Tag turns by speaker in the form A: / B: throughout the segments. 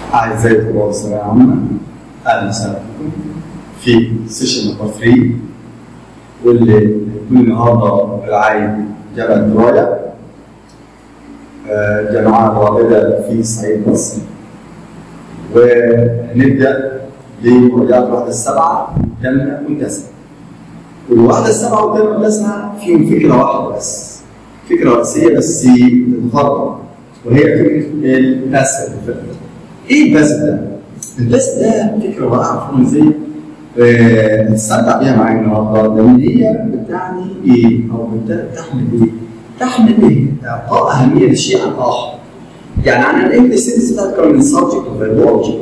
A: أعزائي طلاب الثانوية العامة أهلا وسهلا بكم في سيشن نمبر 3 واللي هيكون النهارده برعاية جامعة دراية آه، جامعة رائدة في صعيد مصر وهنبدأ بمراجعة الوحدة السبعة جامعة منتسبة والوحدة السبعة والجامعة المنتسبة فيهم فكرة واحدة بس فكرة رئيسية بس تتفرع وهي فكرة الباسف ايه الباسف ده؟ الباسف ده فكرة رائعة في ازاي نستمتع بيها معايا النهارده لان هي بتعني ايه؟ او بت- تحمل ايه؟ تحمل ايه؟ اعطاء اهميه للشيء عن اخر. يعني عن الانجلش سيريز بتتكلم من سبجكت وفيرب اوبجكت.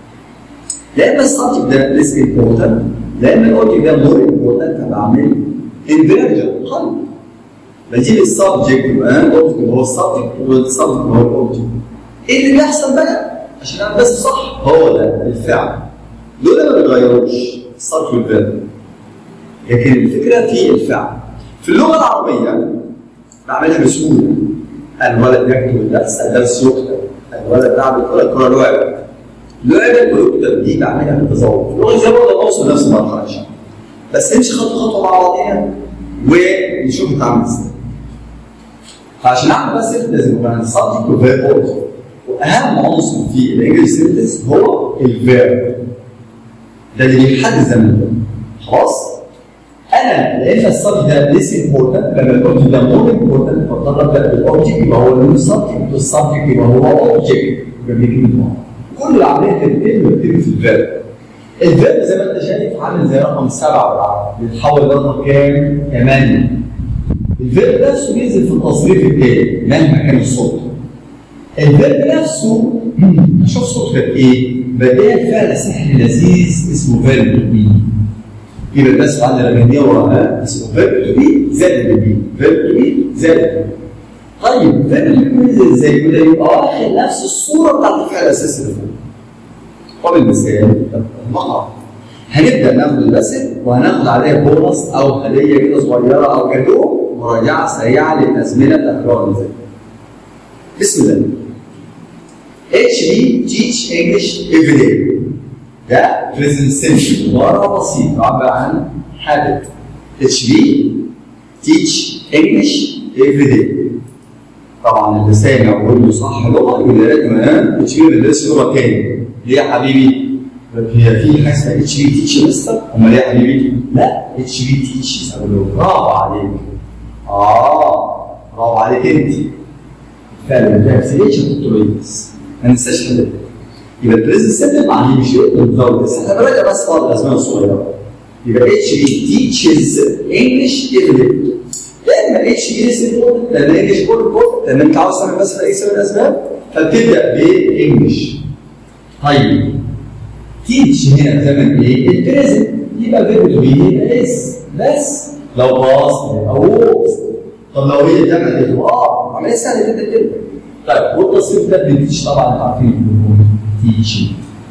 A: لا اما السبجكت ده ليس امبورتنت لا اما الاوبجكت ده مور امبورتنت فبعمل انفيرجن قلب. بجيب السبجكت يبقى الاوبجكت هو السبجكت والسبجكت هو الاوبجكت. ايه اللي بيحصل بقى؟ عشان انا بس صح هو ده الفعل. دول ما بيتغيروش السبجكت والفيرب. لكن الفكره في الفعل. في اللغه العربيه بعملها بسهوله. الولد يكتب الدرس، الدرس يكتب. الولد لعب الكره، الكره لعبت. لعبت ويكتب دي بعملها بالتظاهر. في اللغه الانجليزيه برضه بوصل نفس المرحله عشان. بس نمشي خطوه خطوه مع بعضينا ونشوف هتعمل ازاي. فعشان اعمل بس لازم يكون عندي سبجكت وفيرب اوبجكت. واهم عنصر في الانجليزي سنتنس هو الفيرب. ده اللي بيحدد زمن ده. خلاص؟ انا لقيت السبجكت ده ليس امبورتنت لما الاوبجكت ده مور امبورتنت فاضطر ابدا بالاوبجكت يبقى هو النيو سبجكت والسبجكت يبقى هو اوبجكت يبقى بيجي كل العمليه تتم وبتتم في الفيرب. الفيرب زي ما انت شايف عامل زي رقم سبعه بالعربي بيتحول لرقم كام؟ 8 الفيرب نفسه بينزل في التصريف التاني مهما كان الصوت الفيرب نفسه اشوف صوت كانت ايه؟ بدأ فعل سحر لذيذ اسمه فيرب تو بي يبقى بس عندنا الأغنية وراها اسمه فيرب تو بي زائد بي فيرب تو بي زائد بي طيب فيرب تو بي بينزل ازاي؟ يبقى يبقى واخد نفس الصورة بتاعت الفعل الأساسي اللي فوق وبالمثال المقطع هنبدا ناخد الرسم وهناخد عليها بونص او هديه كده صغيره او جاتوه مراجعه سريعه للازمنه تكرار ازاي. بسم الله. اتش بي تيتش انجلش افري داي. ده بريزنت سنس عباره بسيط عباره عن حدث. اتش بي تيتش انجلش افري داي. طبعا اللي سامع ويقول له صح لغه يقول لي لازم اتش بي ما بيدرسش لغه تاني. ليه يا حبيبي؟ هي في حاجه اسمها اتش بي تيتش مستر؟ امال ايه يا حبيبي؟ لا اتش بي تيتش اقول له برافو عليك. اه برافو عليك انت. فعلا ده في اتش كنتروليز ما ننساش كده يبقى البريزنت سيمبل معناه مش بالظبط بس احنا بنراجع بس بعض الازمنه الصغيره يبقى اتش بي تيتشز انجلش افريد لما اتش بي لسه امبورتنت لما انجلش امبورتنت لما انت عاوز تعمل بس في اي سبب من الاسباب فبتبدا بانجلش طيب تيتش هنا زمن ايه؟ البريزنت يبقى فيرب تو بي يبقى اس بس لو باص يبقى ووز طب لو هي جمع تبقى اه عمليه سهله جدا جدا طيب والتصريف ده بتيتش طبعا انتوا عارفين تيتشنج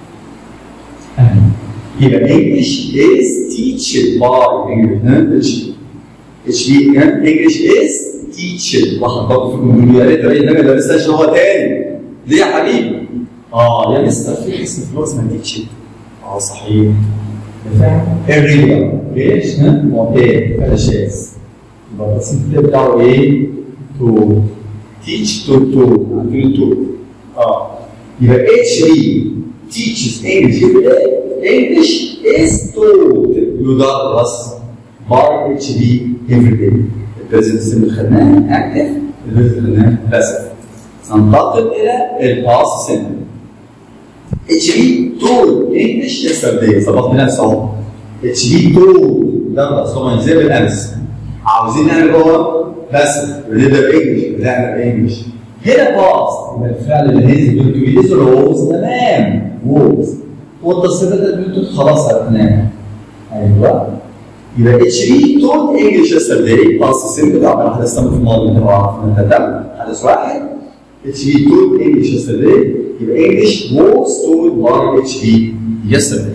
A: يبقى انجلش از تيتشد باي انجلش اتش بي انجلش از تيتشد واحد برضه في الجمهوريه يا ريت الراجل ده ما يدرسهاش هو تاني ليه يا حبيبي؟ اه يا مستر في اسم في اللغه اسمها تيتشد اه صحيح الريبا ليش؟ ها؟ معتاد فعل شاذ يبقى التصريف ده بتاعه ايه؟ تو teach to to عارفين to اه يبقى اتش بي teaches English every day English is taught يدرس by اتش بي every day البريزنت سيمبل خدناه اكتف البريزنت خدناه باسف سننتقل الى الباس سيمبل اتش بي told English yesterday ظبطت نفسي اهو اتش بي told درس طبعا زي بالامس عاوزين نعمل هو بس بنبدا بانجلش بنعمل بانجلش هنا باص يبقى الفعل اللي هينزل بنتو بيز روز تمام ووز والتصريفات اللي بنتو خلاص عرفناها ايوه يبقى اتش بي تولد انجلش يسترداي باص سيمبل عمل حدث تم في الماضي انت عارف تمام حدث واحد اتش بي تولد انجلش يسترداي يبقى انجلش ووز تولد باي اتش بي يسترداي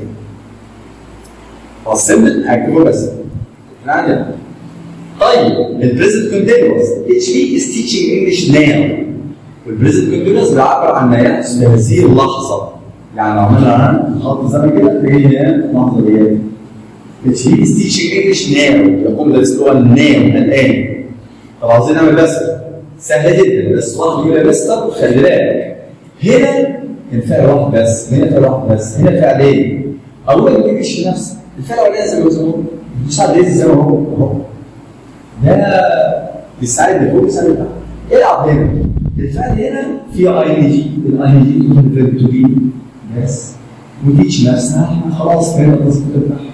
A: باص سيمبل هكتبه بس يعني طيب البريزنت كونتينوس اتش بي از تيتشنج انجلش ناو والبريزنت كونتينوس بيعبر عن ما يحدث في هذه اللحظه يعني لو عملنا خط زمن كده تلاقي هنا اللحظه ديت which he is teaching English now يقوم درس لغه now الان طب عاوزين نعمل بس سهله جدا بس واحد يقول يا مستر خلي بالك هنا الفعل واحد بس هنا فعل واحد بس هنا فعلين اولا ما تجيش في نفسك الفعل الاولاني زي ما هو مش على زي ما هو اهو ده بيساعد لفوق بيساعد لتحت العب هنا الفعل هنا فيه اي ان جي الاي ان جي تكون فيرب تو بي بس وتيجي نفسها احنا خلاص فهمنا التصريف بتاعها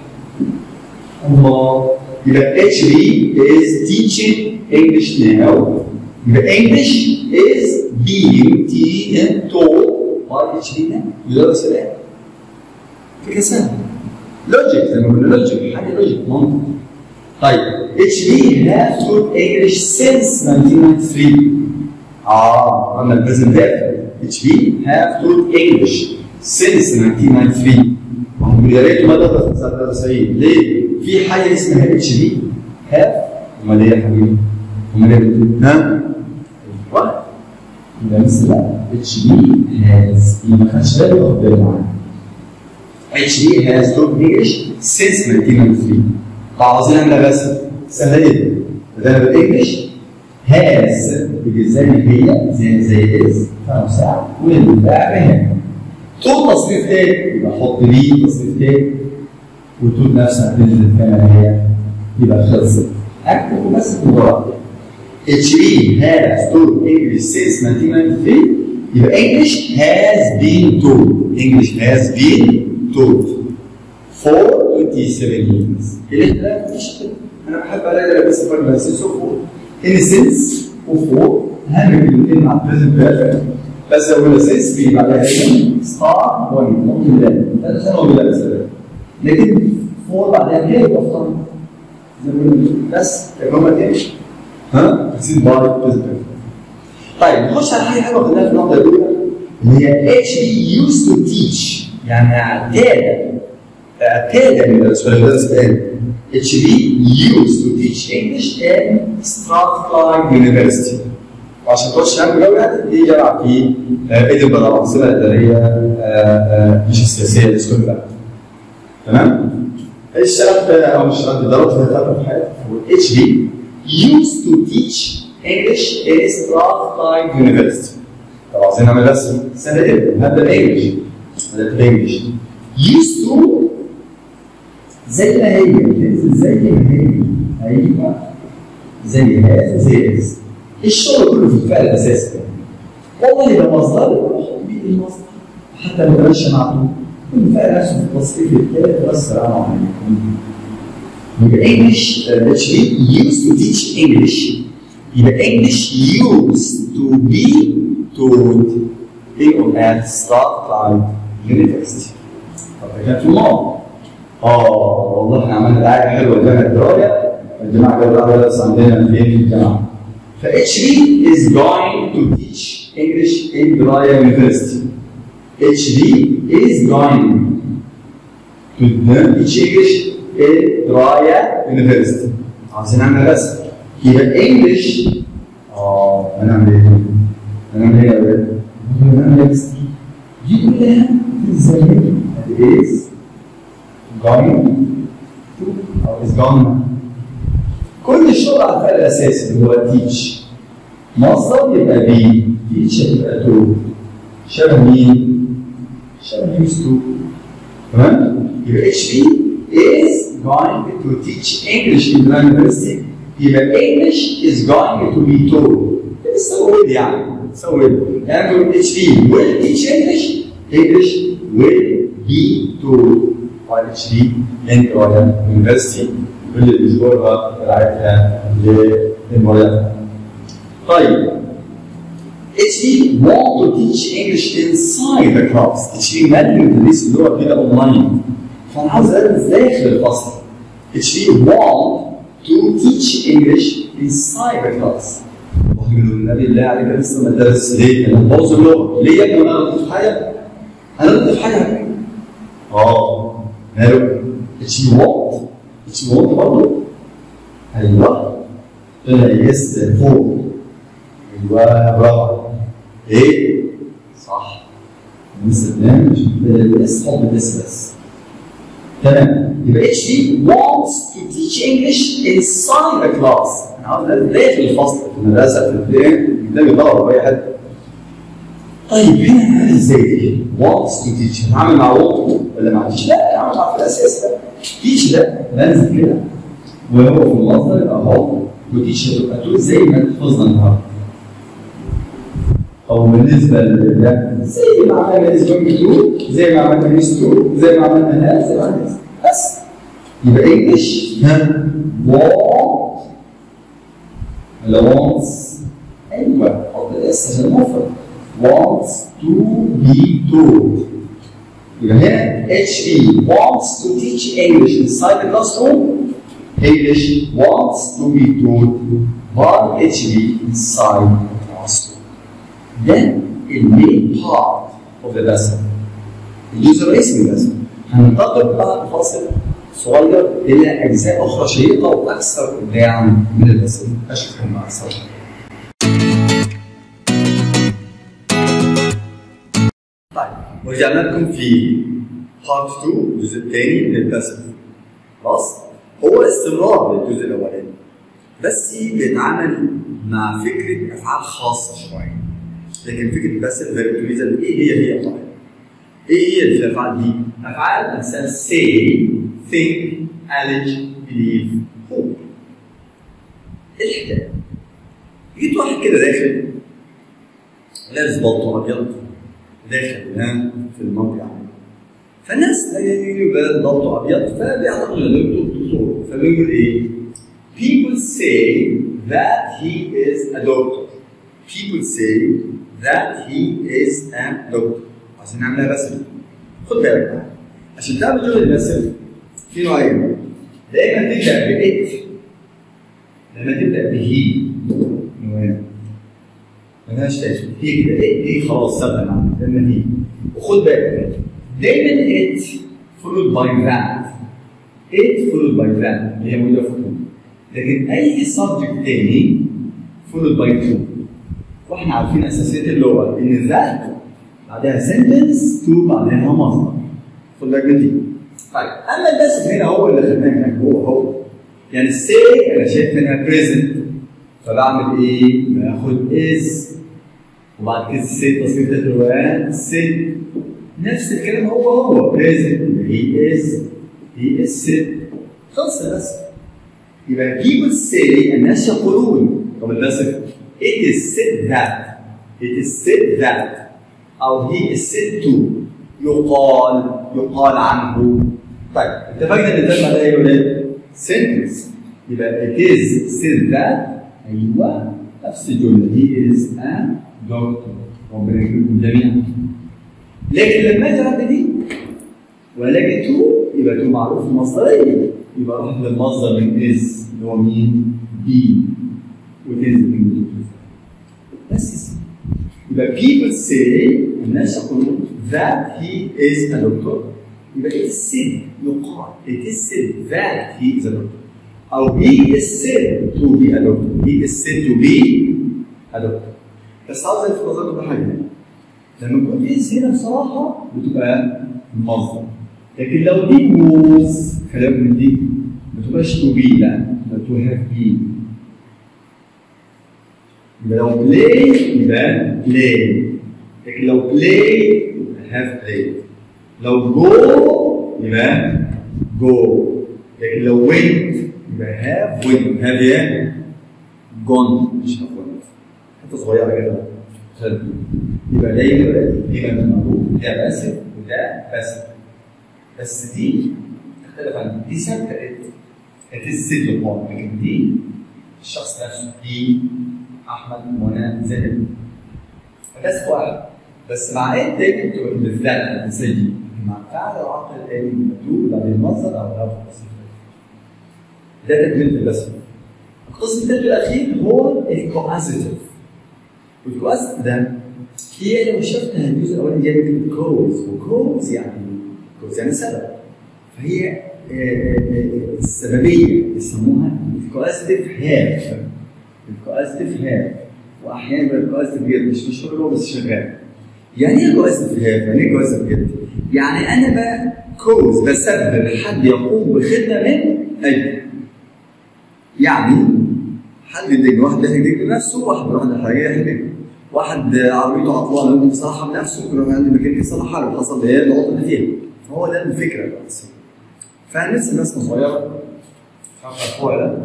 A: الله يبقى اتش بي is teaching English now يبقى English is being T and told by اتش بي now يدرس الان فكرة سهلة لوجيك زي ما قلنا لوجيك حاجة لوجيك منطق طيب اتش بي have taught English since 1993 اه قلنا البريزنت اتش بي have taught English since 1993 وهم يا ريت ما درس سنه 93 ليه؟ في حاجه اسمها اتش بي هاف امال ايه يا حبيبي؟ امال ايه ها؟ واحد يبقى مثل لا اتش بي هاز ما كانش بالي واخد بالي معايا اتش بي هاز توك انجلش سينس 1993 طب عاوزين نعملها بس سهله جدا بدأنا بالانجلش هاز بيجي زي ما هي زي زي از فاهم ساعه والباقي هنا طول تصريف تاني يبقى حط بي تصريف تاني وتقول نفسها تنزل كما هي يبقى خلصت اكتب بس في الورق اتش بي هاز تول انجلش سينس 1993 يبقى انجلش هاز بين تول انجلش هاز بين تول فور 27 years الاختلاف مش كده انا بحب الاقي بس فرق بين سينس وفور ان سينس وفور اهم كلمتين مع البريزنت بيرفكت بس لو الاساس بيبقى عليها هنا ستار بوينت ممكن لا ثلاث سنه ولا مثلا لكن فور بعدها هي بتفضل زي ما قلنا بس هم تاني ها بتزيد باي طيب نخش على حاجه حلوه خلينا في النقطه الاولى اللي هي اتش بي يوز تو تيتش يعني اعتاد اعتاد من السؤال ده الان اتش بي يوز تو تيتش انجلش ان ستراتلاين يونيفرستي وعشان تخش نعمل جوله دي جامعه في ادنبرا العاصمه الاداريه مش السياسيه لسكوتلاند تمام؟ اشتغلت او مش اشتغلت ضربت في ثلاثه في حياتي اتش بي used to teach English in Strathclyde University طب عايزين نعمل رسم سنه جدا هبدا بانجلش بدات بانجلش used to زي ما هي تنزل زي ما هي ايوه زي هذا زي هذا الشغل كله في الفعل الاساسي والله ده مصدر بحط بيه المصدر حتى لو ماشي مع طول كل فعل نفسه في التصريف الثالث بس على يبقى انجلش اتش بي used to teach English يبقى انجلش used to be taught in at Strathclyde University طب كان في الله اه والله احنا عملنا دعايه حلوه لجامعه الدرايه الجماعه جابوا درس عندنا فين في الجامعه ف HB is going to teach English in Draya University. HB is going to teach English in Draya University. عايزين نعمل رسم. يبقى English اه هنعمل ايه؟ هنعمل ايه يا ولاد؟ هنعمل رسم. دي كلها ازاي؟ is going to او is gone كل الشغل على الفعل الاساسي اللي هو تيتش مصدر يبقى بي تيتش يبقى تو شبه مين؟ شبه يوز تو تمام؟ يبقى اتش بي is going to teach English in the university يبقى English is going to be taught لسه ويل يعني لسه ويل يعني تقول اتش بي will teach English English will be taught by اتش بي in Royal University كل الاسبوع بتاعتها للمراجعه. طيب اتش بي want to teach English inside the class اتش بي مالي بتدرس اللغه كده اونلاين فانا عاوز ادرس داخل الفصل اتش بي want to teach English inside the class واحد من النبي الله عليك لسه ما درس ليه؟ انا بوظ اللغه ليه يا ابني انا غلطت في حاجه؟ انا غلطت في حاجه اه ماله؟ اتش بي want اتش بي want برضه ايوه طلع يس فوق ايوه برافو ايه؟ صح لسه تمام مش الاس حط الاس بس تمام يبقى اتش دي wants to teach English inside the class انا عاوز داخل الفصل في المدرسه في البيت قدامي ضرب في اي حته طيب هنا هنعمل ازاي دي؟ wants to teach هتعامل مع وات ولا مع تيش؟ لا هتعامل مع في الاساس لا تيش ده بنزل كده وهو في المصدر يبقى اهو وتيش هتبقى تقول زي ما انت حفظنا النهارده او بالنسبه لده زي ما عملنا از جوينج تو زي ما عملنا ميس تو زي ما عملنا لا زي ما عملنا بس يبقى انجلش ها want ولا wants ايوه حط الاس عشان مفرد wants to be told يبقى هنا HB wants to teach English inside the classroom English wants to be taught by HB inside the classroom then the main part of the lesson الجزء الرئيسي من اللسن هننتقل بعد فاصل صغير الى اجزاء اخرى شيقه واكثر ابداعا من اللسن اشوفكم مع السلامه طيب ورجعنا لكم في بارت 2 الجزء الثاني من الباسف خلاص هو استمرار للجزء الاولاني بس بيتعامل مع فكره افعال خاصه شويه لكن فكره الباسف فيرب تو ميزه ايه هي هي طبعا ايه هي الافعال دي؟ افعال مثلا say think allege believe hope ايه الحكايه؟ جيت واحد كده داخل لابس بلطو ابيض داخل ها في المنطقه فالناس يبقى بلطو ابيض فبيعتقدوا انه دكتور فبيقول ايه؟ People say that he is a doctor. People say that he is a doctor. عشان نعملها رسم. خد بالك بقى. عشان تعمل جملة الرسم في نوعين. دايما تبدأ بإت لما تبدأ بهي نوعين. ملهاش تأثير هي كده إيه إيه خلاص ثابتة معاك لما هي وخد بالك دايما إت followed by that it followed by that اللي هي موجودة في الكتب لكن أي subject تاني followed by to واحنا عارفين أساسيات اللغة إن that بعدها sentence to بعدها مصدر خد بالك من دي طيب أما الباسف هنا هو اللي خدناه هناك هو هو يعني say أنا شايف إنها present فبعمل إيه؟ باخد is وبعد كده sit تصريف الروايات sit نفس الكلام هو هو present he is he is sit خلص بس يبقى people say الناس يقولون طب الباسف it is said that it is said that أو he is said to يقال يقال عنه طيب اتفقنا ان ده معناه ايه يا ولاد؟ sentence يبقى it is said that ايوه نفس الجمله he is a doctor ربنا يكرمكم جميعا لكن لما اجي اعمل دي والاقي تو يبقى تو معروف مصدريه يبقى اروح للمصدر من از اللي هو مين؟ بي وتز بس يبقى people say الناس يقولون that he is a doctor يبقى it is said يقال it is said that he is a doctor أو he is said to be a doctor he is said to be a doctor بس عاوز الفت نظركم لحاجة لما يكون is هنا بصراحة بتبقى مصدر لكن لو دي was خلي بالك من دي ما تبقاش to be لا تبقى to have been يبقى لو play يبقى play لكن لو play يبقى have played لو go يبقى go لكن لو went يبقى have went have ايه؟ gone مش have went حته صغيره كده خلي يبقى ده يبقى دي يبقى المفروض ده باسف وده باسف بس دي تختلف عن دي ثابته ات السيد لكن دي الشخص نفسه دي احمد منى زاهد بس واحد بس مع ايه تاني بتبقى بالذات الانسيه مع فعل العقل الالي المكتوب بعد المصدر او الرفع ده تكمله الرسم القسم الثالث الاخير هو الكوازيتيف والكوازيتيف ده هي لو شفنا الجزء الاولاني جاي كلمه كوز وكوز يعني كوز يعني سبب فهي السببيه بيسموها الكوازيتيف هاف الكوازيتيف هاف واحيانا يبقى الكوازيتيف غير مش مشهور هو بس شغال يعني ايه كويس في الهاف؟ يعني ايه كويس بجد؟ يعني انا بقى كوز بسبب حد يقوم بخدمه من اجلي. يعني حد يدق واحد بيحتاج يدق بنفسه واحد بيروح عند الحاجه يحتاج واحد عربيته عطلانه ممكن يصلحها بنفسه ممكن يروح عند ميكانيكي يصلحها له حصل ايه العطل اللي فيها فهو ده الفكره الرئيسيه فهنرسم رسمه صغيره فوق ده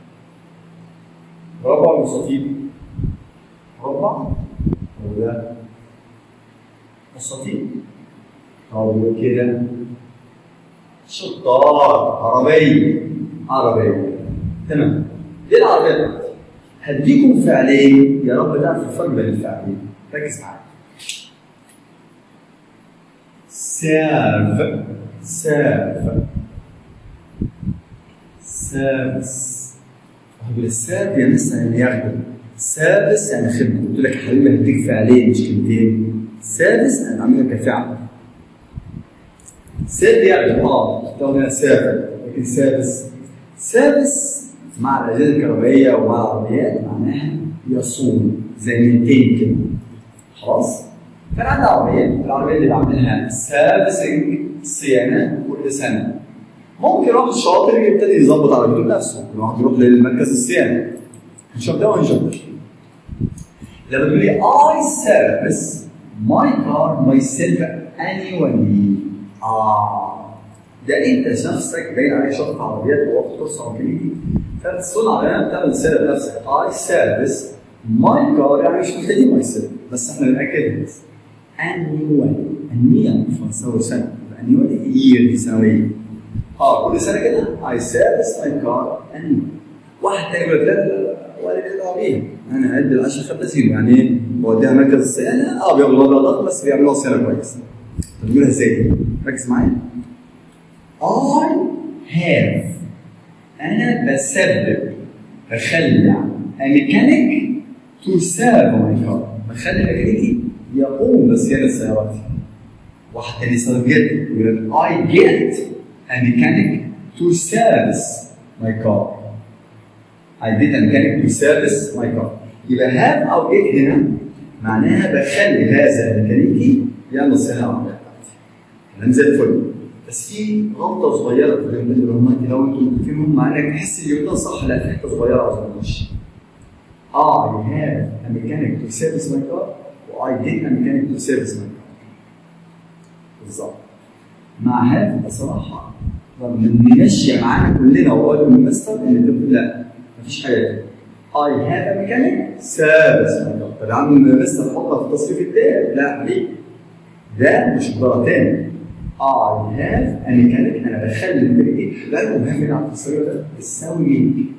A: مربع مستطيل مربع وده مستطيل طب كده شطار عربية عربية تمام دي العربية بتاعتي هديكم فعلين يا رب تعرف الفرق بين الفعلين ركز معايا سيرف سيرف سيرفس هقول السيرف يعني لسه يعني يخدم سيرفس يعني خدمة قلت لك يا حبيبي هديك فعلين مش كلمتين سيرفس انا بعملها كفعل سيرف يعني اه تاخد سيرف لكن سيرفس سيرفس مع الاجهزه الكهربائيه ومع العربيات معناها يصون زي مينتين كده خلاص فانا عندي عربيات العربيه اللي بعملها سيرفيسنج صيانه كل سنه ممكن واحد شاطر يبتدي يظبط عربيته بنفسه الواحد يروح للمركز الصيانه نشوف ده ونشوف ده لما تقول لي I service my car myself annually اه ده انت شخصك باين عليك شاطر عربيات واخد كورس عربيتي فبتصنع عربيه بتعمل سيرف نفسك I service my car يعني مش محتاجين ماي سيرف بس احنا بنأكد بس annually annually فرنساوي سنه annually year سنويه اه كل سنه كده I service my car annually واحد تاني يقول لك لا لا لا ولا ليه دعوه بيها انا هدي ال 10 خمسة زيرو يعني ايه بوديها مركز الصيانه اه بياخدوا مبلغ بس بيعملوها صيانه كويس طب نقولها ازاي دي؟ ركز معايا I have انا بسبب بخلع ميكانيك تو سيرف ماي كار بخلي ميكانيكي يقوم بصيانه سياراتي واحد تاني يستخدم جد يقول I get a mechanic to service my car I did a mechanic to service my car يبقى have أو get هنا معناها بخلي هذا الميكانيكي يعمل صيانة العربية بتاعتي كلام زي الفل بس في غلطة صغيرة في اليومين اللي هم لو انتم متفقين معانا تحس اليوم ده صح لا في حتة صغيرة عاوز أمشي I have a mechanic to service my car و I did a mechanic to service my car بالظبط مع هذا بصراحه رغم ان ماشيه معانا كلنا واقول من مستر ان تقول لا مفيش حاجه كده اي هاف ا ميكانيك سيرفيس طب يا عم مستر حطها في التصريف التاني لا ليه؟ ده مش مقدار تاني اي هاف ا ميكانيك انا بخلي الميكانيك لا المهم هنا على التصريف ده تساوي مين؟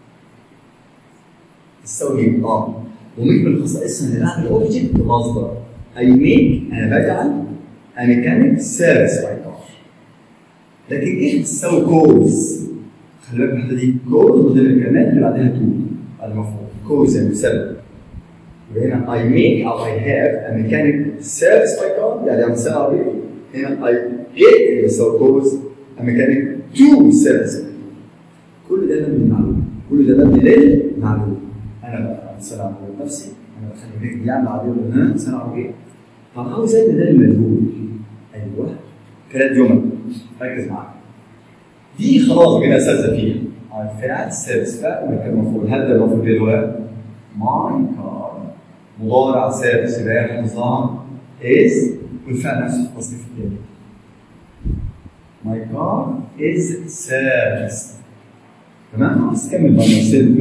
A: تساوي مين؟ اه ومين من خصائصها ان بعمل اوبجكت مصدر اي ميك انا بجعل a mechanic service my car لكن ايه بتساوي كوز خلي بالك من الحته دي كوز بدل الكلمات اللي بعدها تو هذا المفروض كوز يعني سبب يبقى هنا I make او I have a mechanic service my car يعني عم سنة عربية هنا I get اللي بيساوي كوز a mechanic to service my car كل ده مبني للمعلومة كل ده مبني للمعلومة أنا بقى سنة عربية نفسي أنا بخلي بالك يعمل عربية ولا ها سنة عربية طب عاوز ادي ده المجهول ايوه ثلاث جمل ركز معايا دي خلاص بقينا اساتذه فيها الفعل سيرفس فاعل كان المفروض هل ده المفروض ايه هو ماي كار مضارع سيرفس يبقى نظام از والفعل نفسه في التصريف التاني ماي كار از سيرفس تمام خلاص كمل بقى سيلف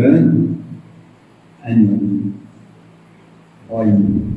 A: انيوال باي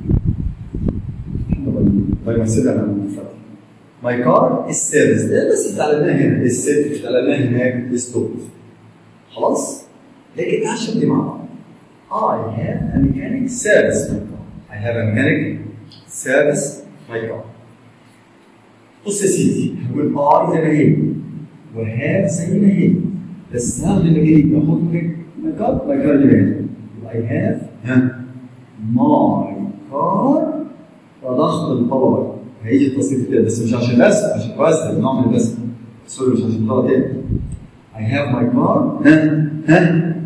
A: بيمثلها انا المفرد ماي كار السيرفيس ده بس اتعلمناه هنا السيرفيس اتعلمناه هناك الستوب خلاص لكن تعال شوف دي مع بعض I have a mechanic service my car I have a mechanic service my car بص يا سيدي هقول I زي ما هي وهاف زي ما هي بس هاخد الميكانيك احط ماي كار ماي كار اللي هنا I have ها my car وضغط الطلبه هيجي التصنيف التاني بس مش عشان رسم عشان رسم نوع من الرسم سوري مش عشان طلبه تاني I have my car ها ها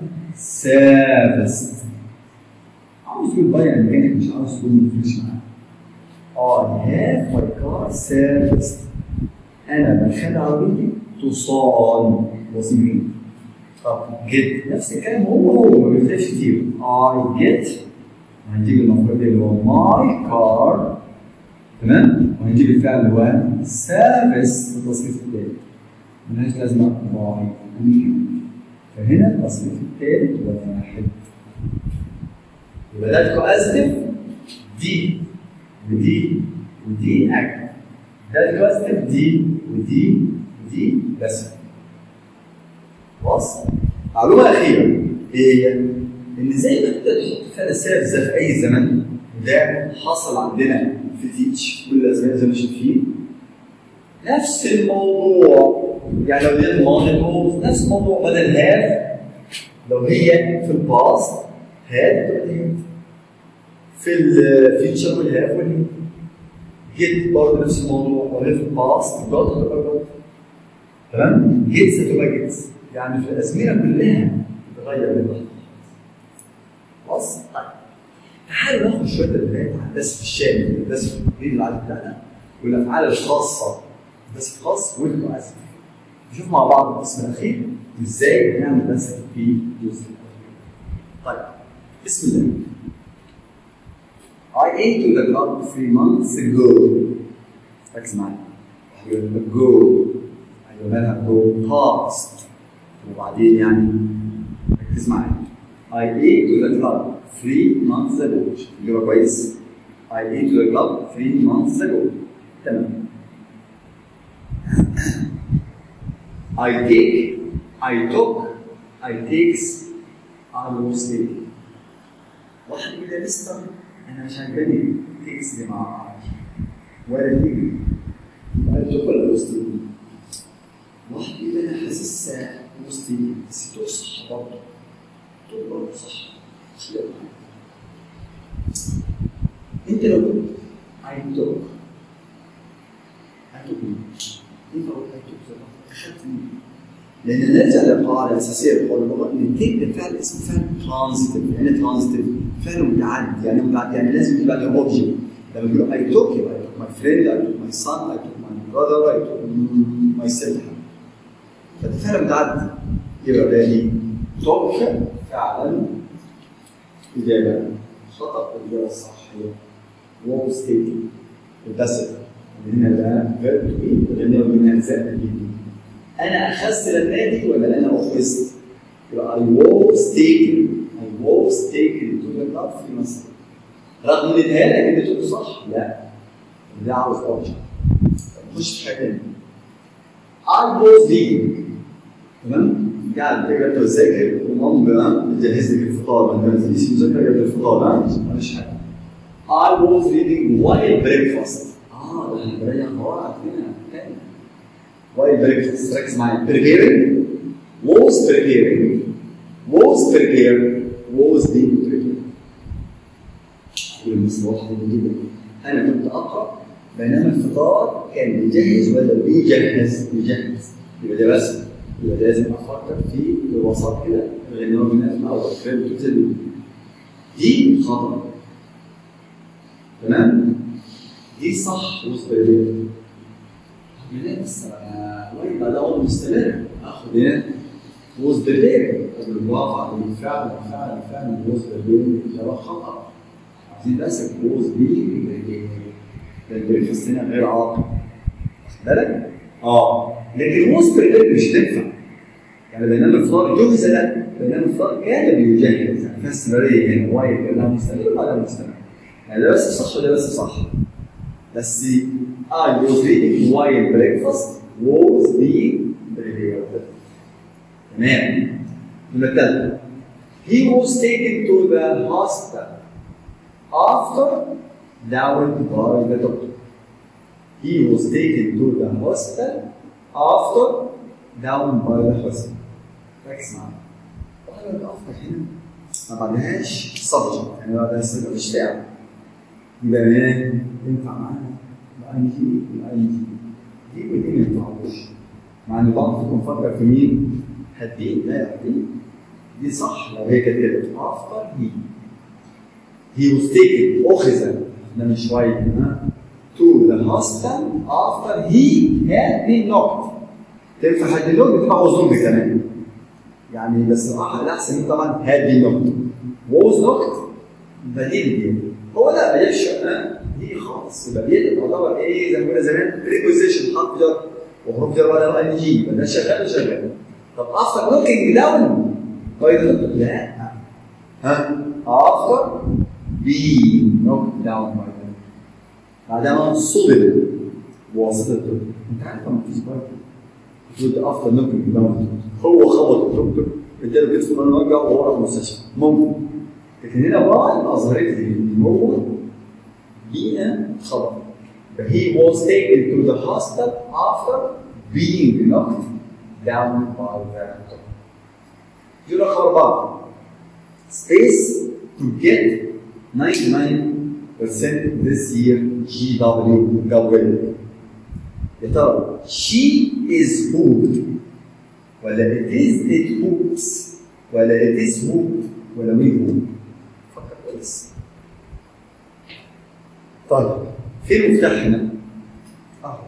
A: serviced عاوز تقول بايع ميكانيك مش عاوز تقول ما تفرقش معاه I have my car serviced انا بخلي عربيتي تصان وظيفي طب get نفس الكلام هو هو ما بيختلفش كتير I get هنجيب المفعول اللي هو my car تمام وهنجيب الفعل اللي هو service في التصريف الثالث ملهاش لازمه باي فهنا التصريف الثالث واحد يبقى ده كوازيتيف دي ودي ودي اكتف ده الكوازيتيف دي ودي ودي بس خلاص معلومه اخيره ايه هي؟ ان زي ما انت تحط فعل السيرفس ده في اي زمن ده حصل عندنا في تيتش كل الازمان زي ما شايفين نفس الموضوع يعني لو دي الماضي نفس الموضوع بدل هاف لو هي في الباست هاد تبقى هي في الفيتشر والهاف والهي جيت برضه نفس الموضوع لو هي في الباست جوت هتبقى جوت تمام جيتس هتبقى جيتس يعني في الازمنه كلها تتغير بالوقت خلاص طيب تعالوا ناخد شويه تدريبات عن الدرس في الشامل الدرس في التدريب العادي بتاعنا والافعال الخاصه الدرس الخاص والمؤسس نشوف مع بعض القسم الاخير ازاي نعمل درس في الجزء طيب بسم الله I ate to the club three months ago ركز معايا ago ايوه مالها go past وبعدين يعني ركز معايا I ate to the club three months ago اللي كويس I ate to the club three months ago تمام I take I took I takes I was taking واحد يقول لي مستر انا مش عاجباني تيكس دي مع ولا تيجي I took ولا was taking واحد يقول لي انا حاسس was taking بس تقول صح برضه تقول برضه صح خليها انت لو قلت I took I took مين؟ انت قلت I took زي اخذت مين؟ لان نرجع للقاعده الاساسيه في قول اللغه ان التيك ده فعل اسمه فعل ترانزيتيف يعني ترانزيتيف فعل متعدي يعني متعدي يعني لازم يجي بعده اوبجكت لما يقول اي توك يبقى اي توك ماي فريند اي توك ماي سان اي توك ماي براذر اي توك ماي سيلف فده فعل متعدي يبقى ده دي توك فعلا اجابه خطا الاجابه الصح هي وو ستيتنج الباسف هنا ده فيرب تو بي وهنا قلنا زائد بي انا اخذت للنادي ولا انا اخذت؟ يبقى I was taken I was taken to the club في مصر رغم ان اديها لك ان تقول صح لا ده عاوز اوبجكت نخش في حاجه ثانيه I was reading تمام؟ قاعد تقرا انت بتذاكر ومام بتجهز لك الفطار ما انت ما تجيش مذاكره قبل الفطار ها ماليش حاجه I was reading while breakfast اه ده احنا بنراجع قواعد هنا تاني while breakfast ركز معايا preparing was preparing was prepared was being prepared المثل واضح جدا انا كنت اقرا بينما الفطار كان بيجهز ولا بيجهز بيجهز يبقى ده بس يبقى لازم افكر في الوسط كده لان هو من اسماء او فهمت دي خطا تمام دي صح وسط لا بس ويبقى ده وضع مستمر اخد هنا ووز بريبير قبل الواقع بالفعل فعلا فعلا ووز بريبير ده خطا عايزين بس ووز بي البريفس هنا غير عاقل واخد بالك؟ اه لكن ووز بريبير مش تنفع يعني بينما الفطار جهز لا بينما الفطار كان بيجهز يعني فيها استمراريه هنا وايد كانها مستمر ولا مستمر يعني ده بس صح وده بس صح بس I was reading while breakfast was being prepared. تمام. الجملة الثالثة. He was taken to the hospital after downed by the doctor. He was taken to the hospital after downed by the hospital. ركز معايا. واحدة من after هنا ما بعدهاش subject يعني ما بعدهاش مفيش فعل. يبقى هنا تنفع معانا اي جي والاي جي دي ودي ما ينفعوش مع ان بعض فيكم فكر في مين؟ هدين لا هدين دي صح لو هي كانت كده افتر هي هي was taken اخذ ده من شويه ها to the hostel after he had been knocked تنفع had been knocked تبقى was knocked كمان يعني بس الاحسن من طبعا had been knocked was knocked بديل دي هو لا ما جابش دي خالص يبقى دي تعتبر ايه زي ما قلنا زمان بريبوزيشن حرف جر وحروف جر ولا ان جي يبقى ده شغال شغال طب افتر لوكينج داون لا ها افتر بي نوك داون باي بعدما صدر وصلته انت عارف لما في سبايك تقول افتر نوكينج داون هو خبط الدكتور اداله كتف من وجع وهو راح المستشفى ممكن لكن هنا بقى اظهرت لي ان هو بينا خبط he was taken to the hospital after being knocked down by the doctor. دي رقم أربعة space to get 99% this year GW جوال يا ترى she is hooked ولا it is it hooks ولا it is hooked ولا we hook فكر كويس طيب فين المفتاح هنا؟ اهو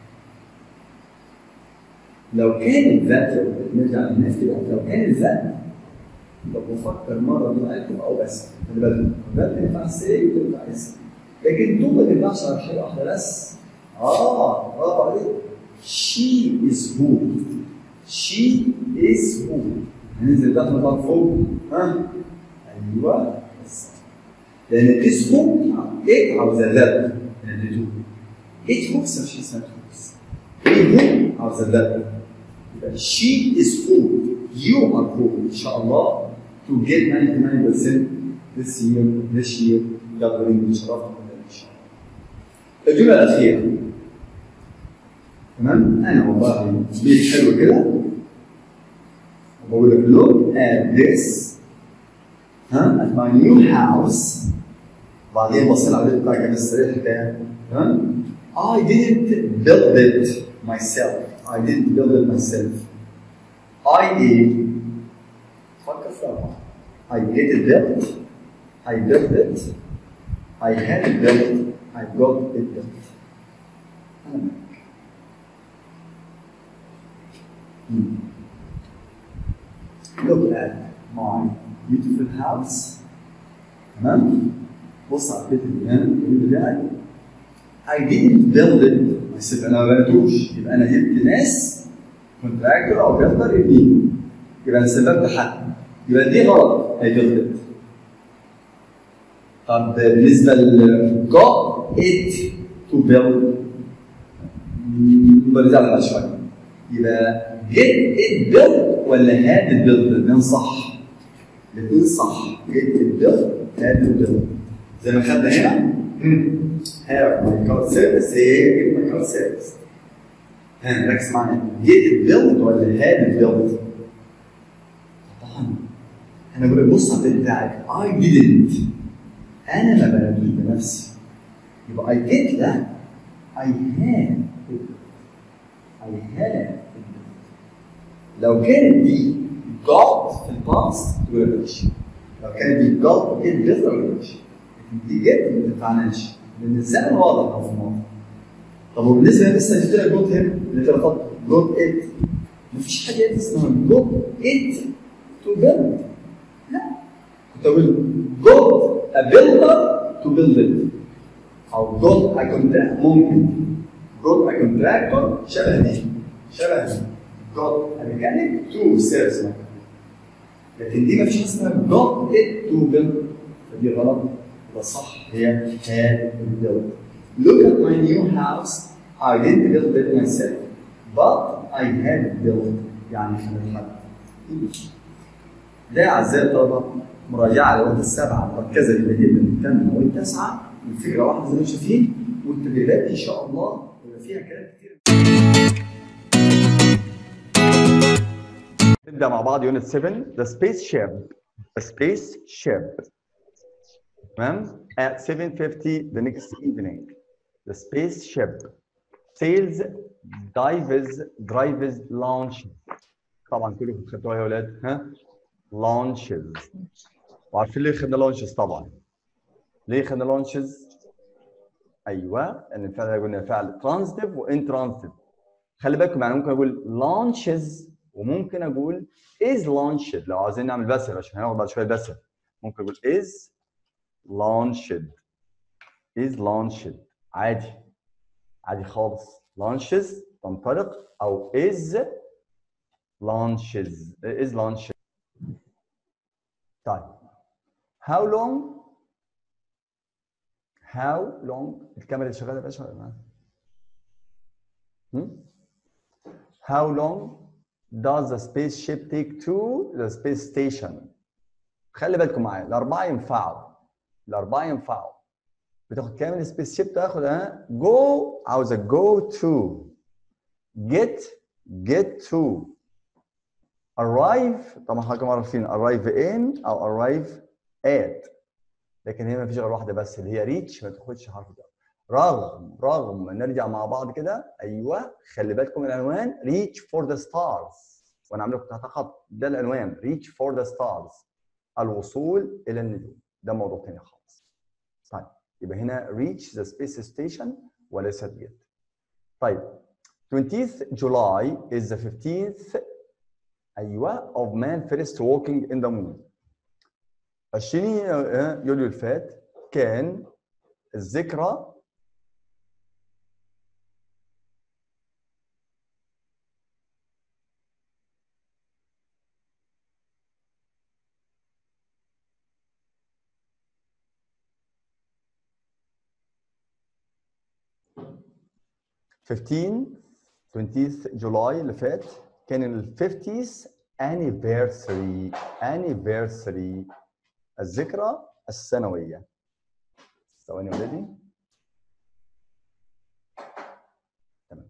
A: لو كان الذات نرجع للناس كده لو كان الذات طب بفكر مره بمقلب او بس خلي بالك الذات تنفع سي وتنفع اس لكن دول ما تنفعش على حاجه واحده بس اه برافو عليك she is who she is who هننزل ده في فوق ها ايوه بس لان this who ايه عاوزه ذات الهدوء ايه هوكس مش اسمها هوكس ايه هو عاوز اللبن يبقى she is who you are who ان شاء الله to get 99% this year this year يلا بينا بشرف ان شاء الله الجمله الاخيره تمام انا والله بيت حلو كده بقول لك look at this ها at my new house بعدين بصينا على البيت بتاعي كان السرير بتاعي تمام I didn't build it myself I didn't build it myself I did فكر في أربعة I get it built I built it I had it built I got it built أنا معك Hmm. Look at my beautiful house تمام بص على البيت اللي هنا الجميل بتاعي I didn't build it بس انا ما بنيتوش يبقى انا جبت ناس كونتراكتور او بيلدر يبنيه يبقى انا سببت حد يبقى دي غلط I built it طب بالنسبه ل got it to build يبقى نزعل شويه يبقى get it built ولا had it built الاثنين صح الاثنين صح get it built had it built زي ما خدنا هنا have my card service هي get my card service ها ركز معايا get it built ولا had it built طبعا انا بقول لك بص على البيت بتاعك I didn't انا ما بنيتوش بنفسي يبقى I did لا I had it I had it لو كانت دي got في الباست تقول لك ماشي لو كانت دي got it built تقول لك ماشي دي جت ما تنفعناش لان الزمن واضح او في الماضي طب وبالنسبه لسه جبت لك جوت هنا اللي انت رفضت جوت ات مفيش حاجه اسمها جوت ات تو بيلد لا كنت اقول جوت ا بيلدر تو بيلد ات او جوت ا كونتراكت ممكن جوت ا كونتراكتور شبه دي شبه دي جوت ا ميكانيك تو سيرفيس لكن دي مفيش حاجه اسمها جوت ات تو بيلد فدي غلط والصح هي had built. Look at my new house. I didn't build it myself, but I had it built. يعني خلال حد. ده أعزائي الطلبة مراجعة لوحدة السبعة مركزة للمدينة الثامنة والتاسعة الفكرة واحدة زي ما شايفين والتدريبات إن شاء الله يبقى فيها كلام كتير.
B: نبدأ مع بعض يونت 7 The Spaceship The Spaceship تمام at 7:50 the next evening the spaceship sails dives drives launches طبعا كلكم خدتوها يا اولاد ها launches وعارفين ليه خدنا launches طبعا ليه خدنا launches ايوه لان الفعل ده قلنا فعل ترانزيتيف وانترانزيتيف خلي بالكم يعني ممكن اقول launches وممكن اقول is launched لو عايزين نعمل باسف عشان هناخد بعد شويه باسف ممكن اقول is launched is launched عادي عادي خالص launches تنطلق او is launches is launched طيب how long how long الكاميرا اللي شغاله يا باشا ولا ما؟ هم؟ How long does the spaceship take to the space station? خلي بالكم معايا الأربعة ينفعوا الأربعة ينفعوا بتاخد كام السبيس شيب تاخد ها جو عاوزة go to get get to arrive طبعا حضراتكم عارفين arrive in أو arrive at لكن هي ما فيش غير واحدة بس اللي هي reach ما تاخدش حرف ده رغم رغم نرجع مع بعض كده ايوه خلي بالكم من العنوان reach for the stars وانا عامل لكم تحت خط ده العنوان reach for the stars الوصول الى النجوم ده موضوع تاني خالص طيب يبقى هنا reach the space station وليست get طيب 20th July is the 15th ايوه of man first walking in the moon 20 يوليو اللي فات كان الذكرى15 20th جولاي اللي فات كان ال 50th anniversary anniversary الذكرى السنوية ثواني يا ولادي تمام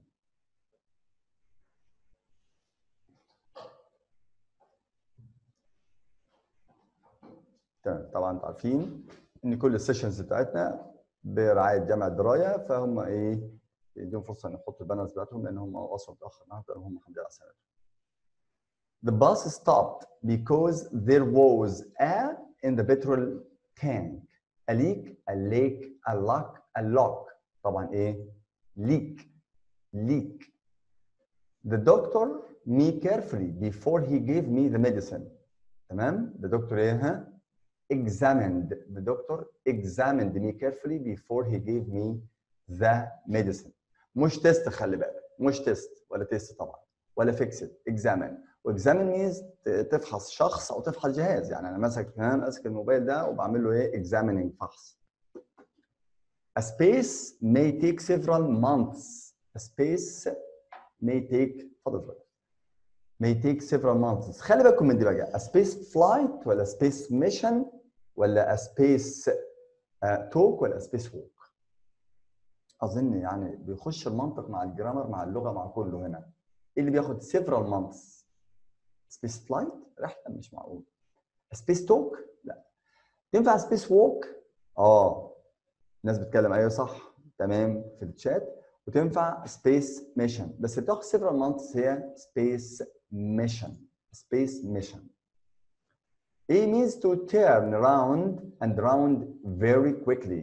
B: تمام طبعا انتوا عارفين ان كل السيشنز بتاعتنا برعايه جامعه درايه فهم ايه يديهم فرصه ان يحطوا البانرز بتاعتهم لان هم اصلا متاخر النهارده لان هم الحمد لله على السلامه. The bus stopped because there was a in the petrol tank. A leak, a lake, a lock, a lock. طبعا ايه؟ leak. leak. The doctor me carefully before he gave me the medicine. تمام؟ The doctor ايه ها؟ examined. The doctor examined me carefully before he gave me the medicine. مش تيست خلي بالك مش تيست ولا تيست طبعا ولا فيكسد اكزامن واكزامن مينز تفحص شخص او تفحص جهاز يعني انا ماسك انا ماسك الموبايل ده وبعمل له ايه اكزاميننج فحص A space may take several months. A space may take اتفضل may take several months. خلي بالكم من دي بقى. A space flight ولا space mission ولا a space uh, talk ولا space walk. اظن يعني بيخش المنطق مع الجرامر مع اللغه مع كله هنا ايه اللي بياخد several months سبيس فلايت رحله مش معقول سبيس توك لا تنفع سبيس ووك اه الناس بتتكلم ايوه صح تمام في الشات وتنفع سبيس ميشن بس بتاخد several months هي سبيس ميشن سبيس ميشن A means to turn round and round very quickly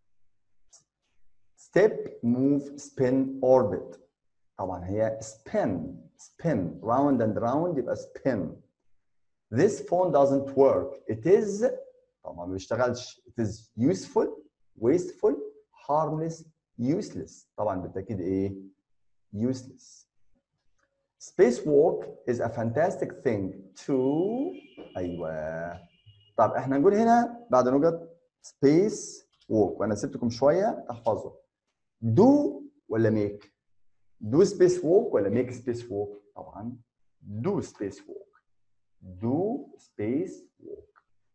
B: step move spin orbit طبعا هي spin spin round and round يبقى spin this phone doesn't work it is طبعا ما بيشتغلش it is useful wasteful harmless useless طبعا بالتاكيد ايه useless spacewalk is a fantastic thing to ايوه طب احنا نقول هنا بعد نقط space walk وانا سبتكم شويه تحفظوا do ولا make do space walk ولا make space walk طبعا do space walk do space walk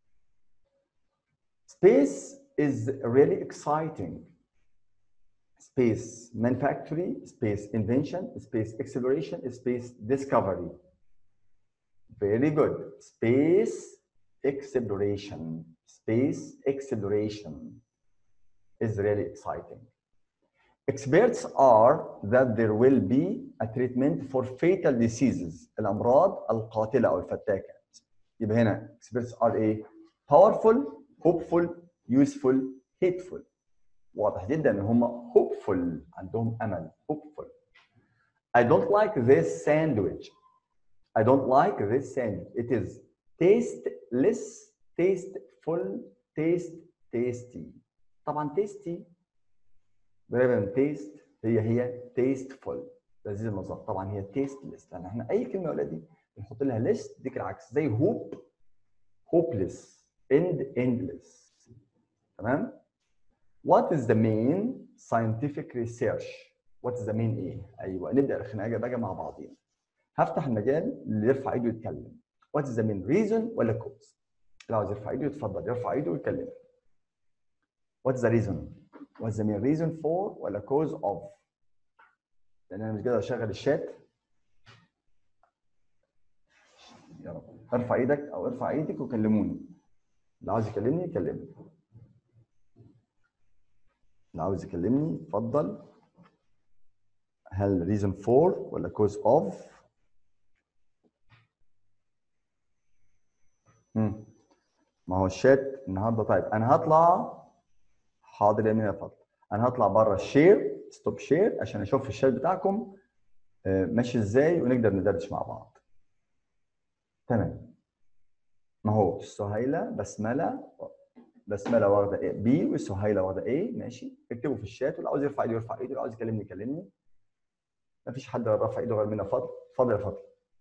B: space is really exciting space manufacturing space invention space exploration space discovery very good space exploration space exploration is really exciting Experts are that there will be a treatment for fatal diseases الأمراض القاتلة أو الفتاكة يبقى هنا experts are ايه؟ powerful, hopeful, useful, hateful واضح جدا ان هم hopeful عندهم امل hopeful I don't like this sandwich I don't like this sandwich it is tasteless tasteful taste tasty طبعا tasty قريبه من taste هي هي tasteful لذيذ المذاق طبعا هي tasteless لان احنا اي كلمه يا ولادي بنحط لها list ديك العكس زي hope hopeless end endless تمام What is the main scientific research? What is the main ايه؟ ايوه نبدا الخناقه بقى مع بعضينا. هفتح المجال اللي يرفع ايده يتكلم. What is the main reason ولا cause؟ اللي عاوز يرفع ايده يتفضل يرفع ايده ويتكلم. What is the reason? What is the main reason for ولا cause of؟ لان انا مش قادر اشغل الشات. يا رب ارفع ايدك او ارفع ايدك وكلموني. اللي عاوز يكلمني يكلمني. اللي عاوز يكلمني اتفضل هل reason for ولا cause of مم. ما هو الشات النهارده طيب انا هطلع حاضر يا مين يا فضل انا هطلع بره الشير ستوب شير عشان اشوف الشات بتاعكم آه، ماشي ازاي ونقدر ندردش مع بعض تمام ما هو سهيله بسمله بسمله واخده ايه بي وسهيله واخده ايه ماشي اكتبوا في الشات واللي عاوز يرفع ايده يرفع ايده واللي عاوز يكلمني يكلمني ما فيش حد رفع ايده غير منى فضل اتفضل يا فضل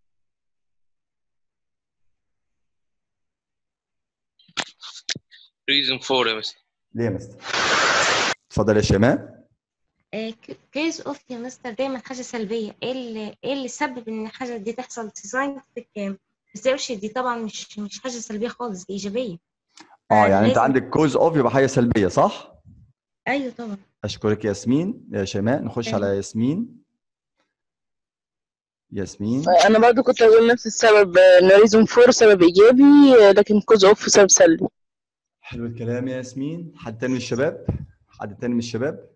C: reason for يا مستر
B: ليه يا مستر اتفضل يا شيماء
D: كيس اوف يا مستر دايما حاجه سلبيه ايه اللي ايه اللي سبب ان الحاجه دي تحصل ساينتفك ريسيرش دي طبعا مش مش حاجه سلبيه خالص دي ايجابيه
B: اه يعني انت
D: لازم-
B: عندك كوز اوف يبقى حاجه سلبيه صح
D: ايوه طبعا
B: اشكرك ياسمين يا شيماء نخش
D: أيوة.
B: على ياسمين ياسمين
E: انا برضو كنت هقول نفس السبب ان ريزون فور سبب ايجابي لكن كوز اوف سبب سلبي
B: حلو الكلام يا ياسمين حد تاني من الشباب حد تاني من الشباب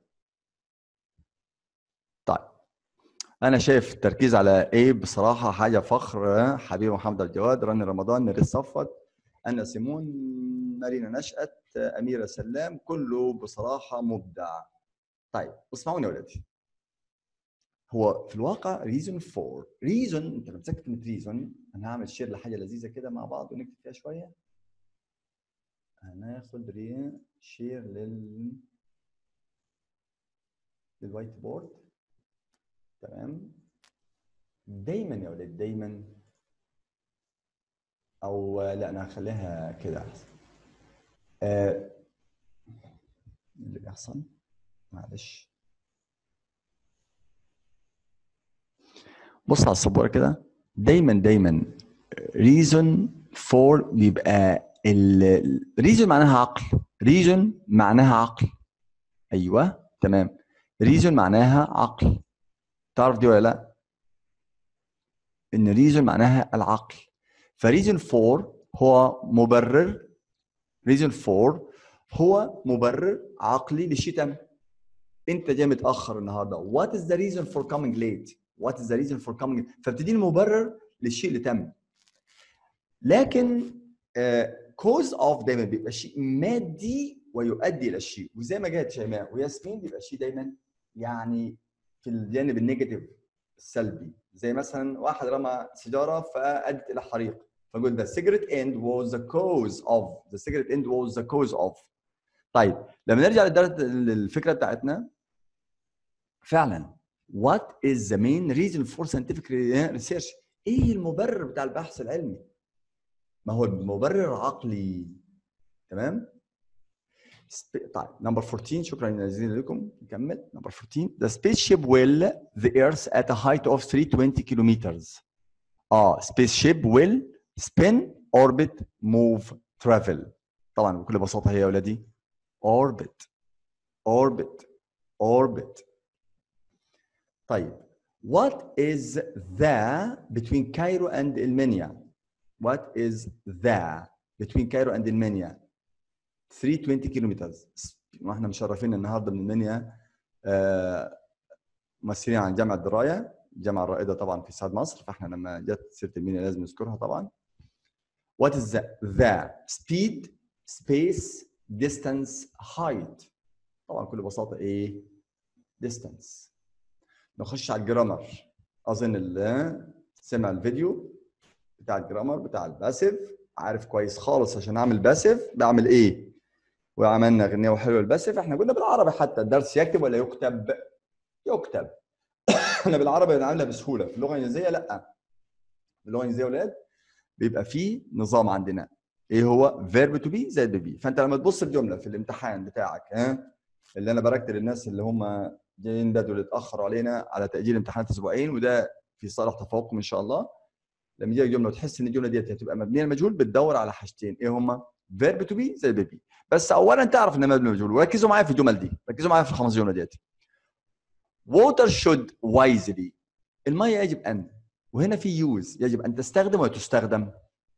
B: طيب انا شايف التركيز على ايه بصراحه حاجه فخر حبيبي محمد عبد الجواد راني رمضان نريس صفت انا سيمون مارينا نشأت اميره سلام كله بصراحه مبدع طيب اسمعوني يا ولادي هو في الواقع ريزون فور ريزون انت لما تمسك كلمه ريزون انا هعمل شير لحاجه لذيذه كده مع بعض ونكتب فيها شويه هناخد ري شير لل للوايت بورد تمام دايما يا ولاد دايما او لا انا هخليها كده احسن آه، اللي بيحصل معلش بص على السبوره كده دايما دايما ريزون فور بيبقى الريزون معناها عقل ريزون معناها عقل ايوه تمام ريزون معناها عقل تعرف دي ولا لا ان ريزون معناها العقل فريزون فور هو مبرر ريزون فور هو مبرر عقلي لشيء تم انت جاي متاخر النهارده وات از ذا ريزون فور كامينج ليت وات از ذا ريزون فور كامينج فبتديني مبرر للشيء اللي تم لكن كوز اوف دايما بيبقى شيء مادي ويؤدي الى الشيء وزي ما جت شيماء وياسمين بيبقى شيء دايما يعني في الجانب النيجاتيف السلبي زي مثلا واحد رمى سيجاره فادت الى حريق فقلت the cigarette end was the cause of the cigarette end was the cause of طيب لما نرجع للدرجه الفكره بتاعتنا فعلا what is the main reason for scientific research ايه المبرر بتاع البحث العلمي ما هو المبرر عقلي تمام سب- طيب نمبر 14 شكرا جزيلا لكم نكمل نمبر 14 the spaceship will the earth at a height of 320 kilometers اه spaceship will spin orbit move travel طبعا بكل بساطه هي يا اولادي orbit orbit orbit طيب what is the between Cairo and Elmenia what is the between Cairo and Elmenia 320 kilometers واحنا مشرفين النهارده من المنيا آه، ممثلين عن جامعه درايه الجامعه الرائده طبعا في استاد مصر فاحنا لما جت سيره المنيا لازم نذكرها طبعا what is the, the speed space distance height طبعا بكل بساطه ايه distance نخش على الجرامر اظن اللي سمع الفيديو بتاع الجرامر بتاع الباسيف عارف كويس خالص عشان اعمل باسيف بعمل ايه وعملنا غنيه وحلوه الباسيف احنا قلنا بالعربي حتى الدرس يكتب ولا يكتب يكتب احنا بالعربي بنعملها بسهوله في اللغه الانجليزيه لا في اللغه الانجليزيه يا اولاد بيبقى فيه نظام عندنا ايه هو فيرب تو بي زائد بي فانت لما تبص الجمله في الامتحان بتاعك ها اللي انا بركت للناس اللي هم جايين بدري اللي اتاخروا علينا على تاجيل امتحانات اسبوعين وده في صالح تفوقكم ان شاء الله لما يجي الجمله وتحس ان الجمله ديت هتبقى مبنيه المجهول بتدور على حاجتين ايه هما فيرب تو بي زائد بي بس اولا تعرف ان مبني المجهول وركزوا معايا في الجمل دي ركزوا معايا في الخمس جمل ديت water should wisely الميه يجب ان وهنا في يوز يجب ان تستخدم ولا تستخدم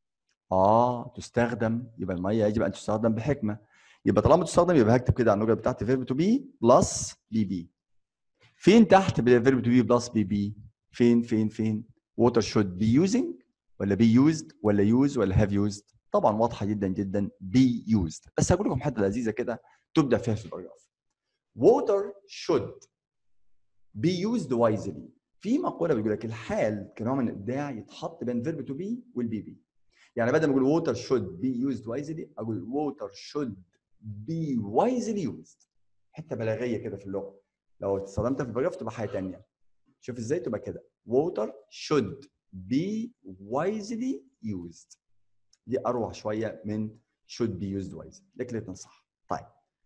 B: اه تستخدم يبقى الميه يجب ان تستخدم بحكمه يبقى طالما تستخدم يبقى هكتب كده على النقطه بتاعتي فيرب تو بي بلس بي بي فين تحت فيرب تو بي بلس بي بي فين فين فين water should be using ولا be used ولا use ولا have used طبعا واضحه جدا جدا be used بس هقول لكم حته لذيذه كده تبدا فيها في البراجراف water should be used wisely في مقوله بيقول لك الحال كنوع من الابداع يتحط بين فيرب تو بي والبي بي يعني بدل ما اقول water should be used wisely اقول water should be wisely used حته بلاغيه كده في اللغه لو استخدمتها في البراجراف تبقى حاجه ثانيه شوف ازاي تبقى كده water should be wisely used دي اروع شويه من should be used wisely لكن الاثنين صح طيب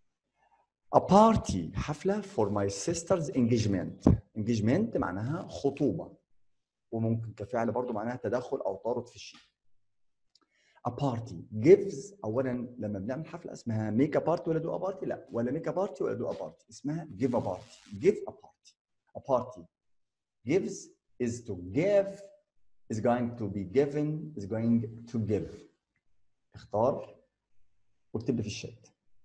B: a party حفله for my sister's engagement engagement معناها خطوبه وممكن كفعل برضو معناها تدخل او تعرض في الشيء a party gives اولا لما بنعمل حفله اسمها make a party ولا do a party لا ولا make a party ولا do a party اسمها give a party give a party a party gives is to give is going to be given is going to give اختار واكتب لي في الشات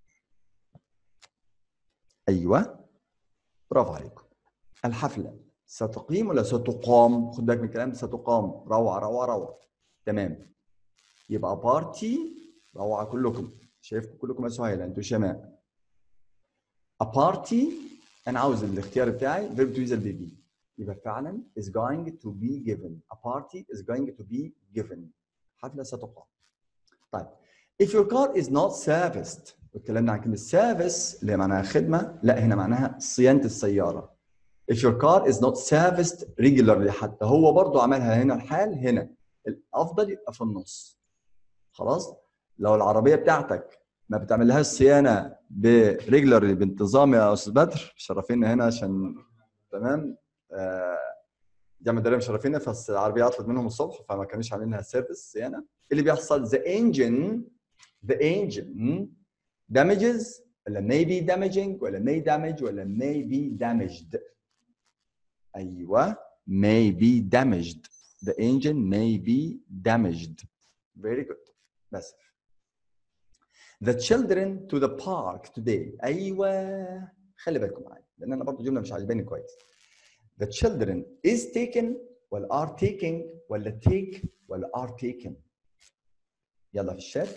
B: ايوه برافو عليكم الحفله ستقيم ولا ستقام خد بالك من الكلام ستقام روعه روعه روعه تمام يبقى بارتي روعه كلكم شايفكم كلكم يا سهيل انتوا شماء a party انا عاوز الاختيار بتاعي verb to use البيبي يبقى فعلا is going to be given a party is going to be given حفله ستقام طيب if your car is not serviced اتكلمنا عن كلمه service اللي معناها خدمه لا هنا معناها صيانه السياره if your car is not serviced regularly حتى هو برضو عملها هنا الحال هنا الافضل يبقى في النص خلاص لو العربيه بتاعتك ما بتعملهاش صيانه بريجلرلي بانتظام يا استاذ بدر شرفينا هنا عشان تمام آه جامعه الدريه مشرفينا فالعربيه عطلت منهم الصبح فما كانوش عاملينها سيرفيس صيانه اللي بيحصل the engine the engine damages ولا may be damaging ولا may damage ولا may be damaged ايوه may be damaged the engine may be damaged very good بس the children to the park today ايوه خلي بالكم معايا لان انا برضه جمله مش عاجباني كويس the children is taken ولا are taking ولا take ولا are taken يلا في الشات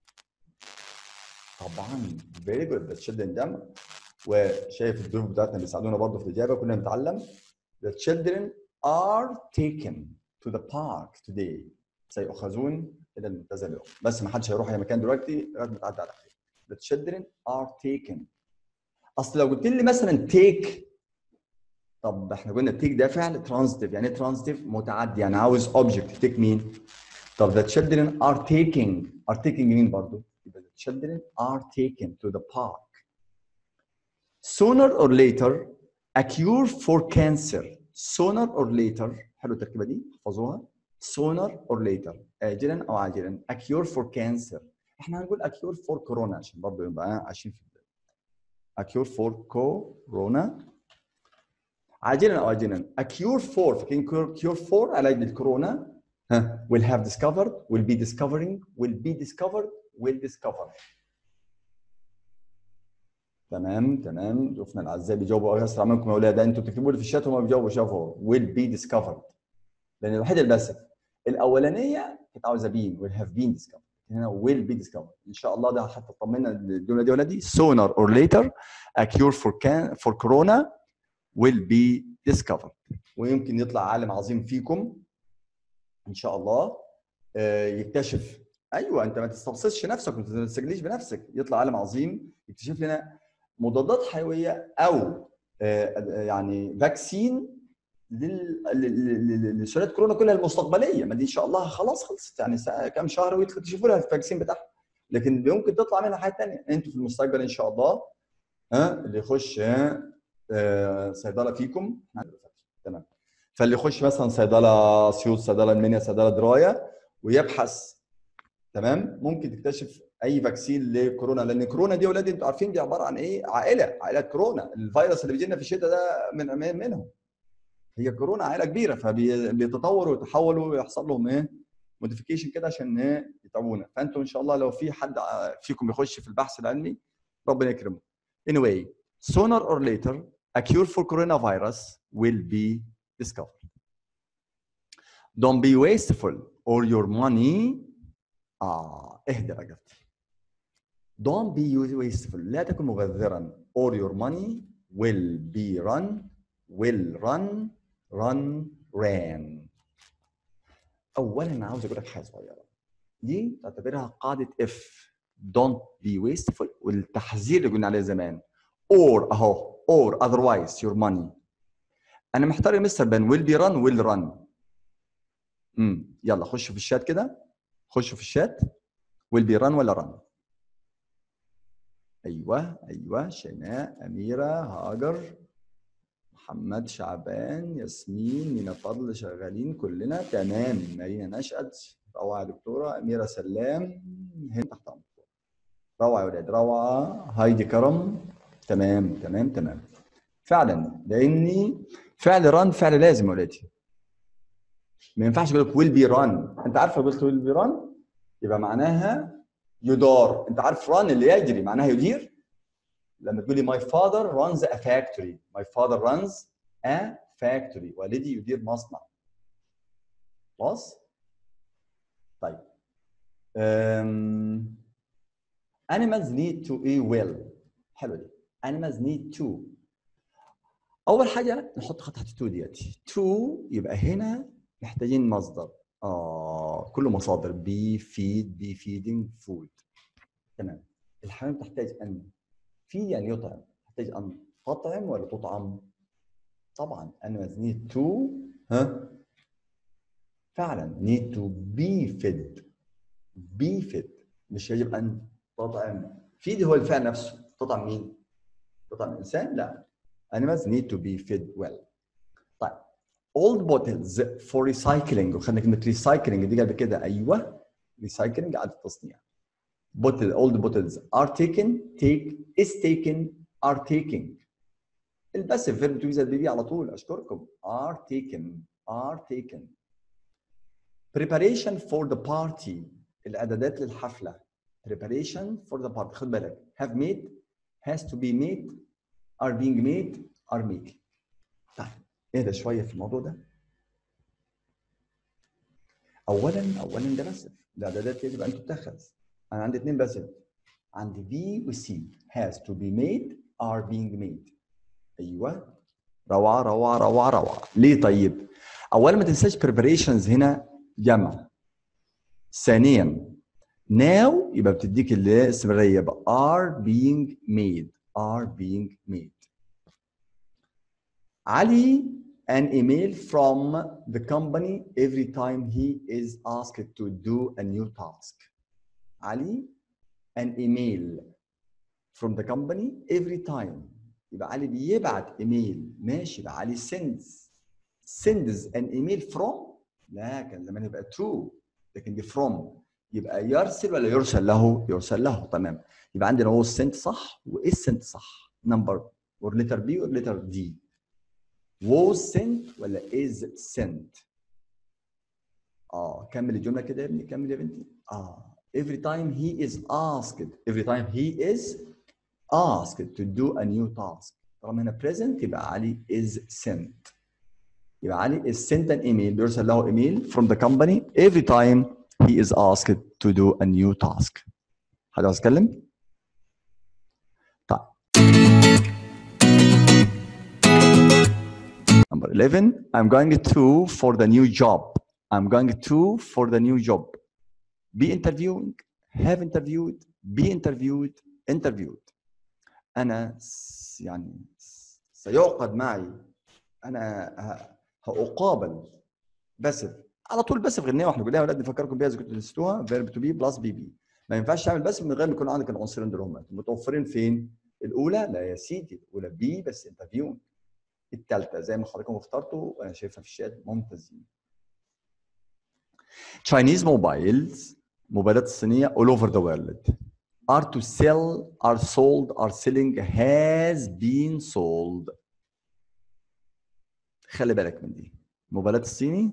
B: طبعا very good the children ده وشايف الضيوف بتاعتنا بيساعدونا برضه في الاجابه كنا بنتعلم the children are taken to the park today سيؤخذون الى المنتزه اليوم بس ما حدش هيروح اي مكان دلوقتي لغايه ما تعدي على خير the children are taken اصل لو قلت لي مثلا take طب احنا قلنا تيك ده فعل ترانزيتيف يعني ايه ترانزيتيف متعدي يعني عاوز اوبجكت تيك مين طب the children are taking are taking مين برضه يبقى the children are taken to the park sooner or later a cure for cancer sooner or later حلو التركيبه دي احفظوها sooner or later اجلا او عاجلا a cure for cancer احنا هنقول a cure for corona عشان برضه يبقى عايشين في البلد a cure for corona عاجلا او اجلا a cure for فاكرين cure for علاج للكورونا ها will have discovered will be discovering will be discovered will discover تمام تمام ضيوفنا الاعزاء بيجاوبوا اسرع منكم يا اولاد انتوا بتكتبوا لي في الشات وما بيجاوبوا شافوا will be discovered لان الوحيده الباسف الاولانيه كانت عاوزه been will have been discovered هنا will be discovered ان شاء الله ده حتى طمنا الجمله دي ولدي sooner or later a cure for can for corona will be discovered ويمكن يطلع عالم عظيم فيكم ان شاء الله آه، يكتشف ايوه انت ما تستبصرش نفسك ما تستجليش بنفسك يطلع عالم عظيم يكتشف لنا مضادات حيويه او آه، يعني فاكسين لل- لل- لل- لسلالات كورونا كلها المستقبليه ما دي ان شاء الله خلاص خلصت يعني ساعة- كام شهر ويكتشفوا لها الفاكسين بتاعها لكن ممكن تطلع منها حاجات ثانيه انتوا في المستقبل ان شاء الله ها اللي يخش ها آه، صيدله فيكم تمام فاللي يخش مثلا صيدله سيوط صيدله المنيا صيدله درايه ويبحث تمام ممكن تكتشف اي فاكسين لكورونا لان كورونا دي يا اولاد انتوا عارفين دي عباره عن ايه؟ عائله عائله كورونا الفيروس اللي بيجي لنا في الشتاء ده من من- منهم هي كورونا عائله كبيره فبيتطوروا ويتحولوا ويحصل لهم ايه؟ موديفيكيشن كده عشان ايه؟ يتعبونا فانتوا ان شاء الله لو في حد فيكم يخش في البحث العلمي ربنا يكرمه. Anyway, sooner or later a cure for coronavirus will be discovered. Don't be wasteful or your money آه اهدى بقى جفتي. Don't be wasteful لا تكن مبذرا or your money will be run will run run ran اولا انا عاوز اقول لك حاجه صغيره دي تعتبرها قاعده اف don't be wasteful والتحذير اللي قلنا عليه زمان or اهو or otherwise your money انا محتار يا مستر بن will be run will run امم يلا خشوا في الشات كده خشوا في الشات will be run ولا run ايوه ايوه شيماء اميره هاجر محمد شعبان ياسمين مينا فضل شغالين كلنا تمام مارينا نشأت روعه يا دكتوره اميره سلام هند تحت امرك روعه يا ولاد روعه هايدي كرم تمام تمام تمام فعلا لاني فعل ران فعل لازم يا ولادي ما ينفعش اقول لك ويل بي ران انت عارف لو قلت ويل بي ران يبقى معناها يدار انت عارف ران اللي يجري معناها يدير لما تقولي my father runs a factory my father runs a factory والدي يدير مصنع خلاص طيب um, animals need to eat well حلوه دي animals need to اول حاجه نحط خط تحت تو ديت تو يبقى هنا محتاجين مصدر اه كله مصادر بي فيد بي فيدنج فود تمام الحيوان تحتاج ان في يعني يطعم تحتاج ان تطعم ولا تطعم طبعا animals need to ها فعلا need to be fed be fed مش يجب ان تطعم feed هو الفعل نفسه تطعم مين؟ تطعم الانسان؟ لا animals need to be fed well طيب old bottles for recycling وخدنا كلمه recycling دي قبل كده ايوه recycling اعاده تصنيع bottle old bottles are taken take is taken are taking الباسف فيرب تو يوزد بي على طول اشكركم are taken are taken preparation for the party الاعدادات للحفله preparation for the party خد بالك have made has to be made are being made are making طيب اهدى شويه في الموضوع ده اولا اولا ده باسف الاعدادات يجب ان تتخذ انا عندي اثنين باسف عندي بي وسي has to be made are being made ايوه روعه روعه روعه روعه ليه طيب اولا ما تنساش preparations هنا جمع ثانيا now يبقى بتديك الاستمراريه يبقى are being made are being made علي an email from the company every time he is asked to do a new task علي an email from the company every time يبقى علي بيبعت ايميل ماشي يبقى علي sends sends an email from لا كان زمان يبقى true لكن دي from يبقى يرسل ولا يرسل له يرسل له تمام يبقى عندنا هو sent صح وايه sent صح نمبر or letter B or letter D was sent ولا is sent اه كمل الجمله كده يا ابني كمل يا بنتي اه every time he is asked every time he is asked to do a new task طالما هنا present يبقى علي is sent يبقى علي is sent an email بيرسل له ايميل from the company every time he is asked to do a new task حد عاوز يتكلم؟ طيب Number 11, I'm going to for the new job. I'm going to for the new job. Be interviewing, have interviewed, be interviewed, interviewed. أنا س- يعني س- سيعقد معي أنا ه- هأقابل باسف على طول باسف غنية واحنا بنقولها يا ولاد نفكركم بيها اذا كنتوا نسيتوها فيرب تو بي بلس بي بي ما ينفعش تعمل باسف من غير ما يكون عندك العنصرين دول هم متوفرين فين؟ الاولى لا يا سيدي الاولى بي بس انترفيو الثالثه زي ما حضراتكم اخترتوا وانا شايفها في الشات ممتازين Chinese mobiles موبايلات الصينيه all over the world are to sell are sold are selling has been sold خلي بالك من دي موبايلات الصيني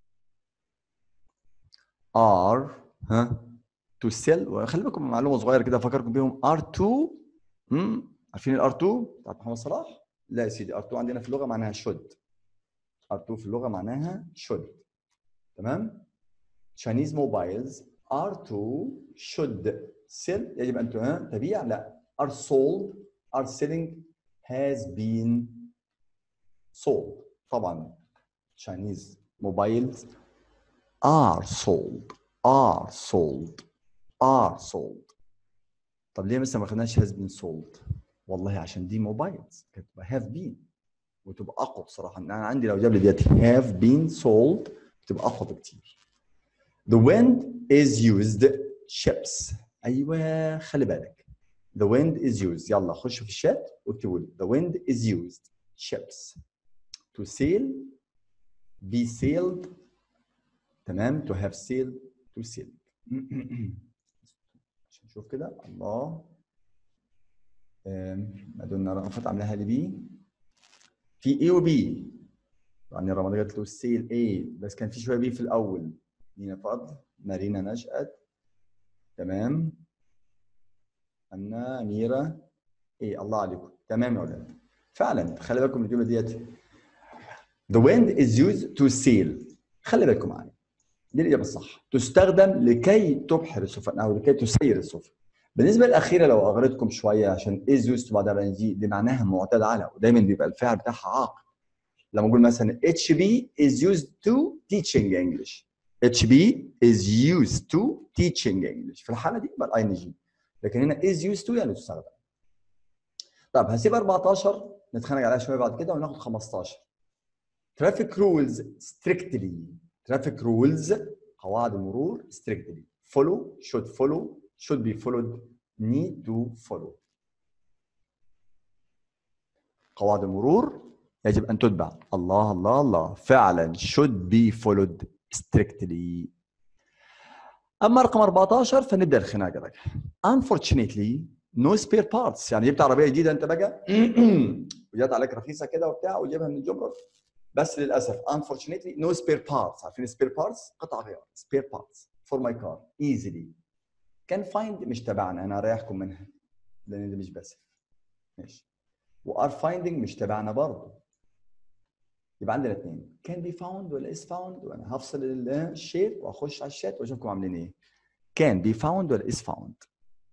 B: are ها to sell وخلي بالكم من معلومه صغيره كده افكركم بيهم R2 امم عارفين الار 2 بتاعت محمد صلاح؟ لا يا سيدي R2 عندنا في اللغه معناها should R2 في اللغه معناها should تمام؟ Chinese mobiles R2 should sell يجب ان ت- تبيع لا are sold are selling has been sold طبعا Chinese mobiles are sold are sold are sold طب ليه مثلا ما خدناش has been sold والله عشان دي موبايلز كانت تبقى have been وتبقى اقوى بصراحه انا عندي لو جاب لي ديت have been sold تبقى اقوى بكتير the wind is used ships ايوه خلي بالك the wind is used يلا خش في الشات واكتبوا لي the wind is used ships to sail be sailed تمام to have sailed to sail عشان نشوف كده الله آم، مدنا رأفت عاملاها لي بي في اي وبي يعني رمضان جات له السيل اي بس كان في شويه بي في الاول مينا فضل مارينا نشأت تمام أنا أميرة ايه الله عليكم تمام يا ولاد فعلا خلي بالكم من الجمله ديت The wind is used to sail خلي بالكم معايا دي الإجابة الصح تستخدم لكي تبحر السفن أو لكي تسير السفن بالنسبة للأخيرة لو أغرتكم شوية عشان is used بعد ال ing دي معناها معتاد على ودايما بيبقى الفعل بتاعها عاقل لما أقول مثلا HB is used to teaching English HB is used to teaching English في الحالة دي يبقى ال ing لكن هنا is used to يعني تستخدم طب هسيب 14 نتخانق عليها شوية بعد كده وناخد 15 traffic rules strictly traffic rules قواعد المرور strictly follow should follow should be followed need to follow قواعد المرور يجب ان تتبع الله الله الله فعلا should be followed strictly اما رقم 14 فنبدا الخناقه بقى unfortunately no spare parts يعني جبت عربيه جديده انت بقى وجات عليك رخيصه كده وبتاع وجايبها من الجمرك بس للاسف unfortunately no spare parts عارفين spare parts قطع غيار spare parts for my car easily can find مش تبعنا انا اريحكم منها لان دي مش بس ماشي و are finding مش تبعنا برضه يبقى عندنا اثنين can be found ولا is found وانا هفصل الشير واخش على الشات واشوفكم عاملين ايه can be found ولا is found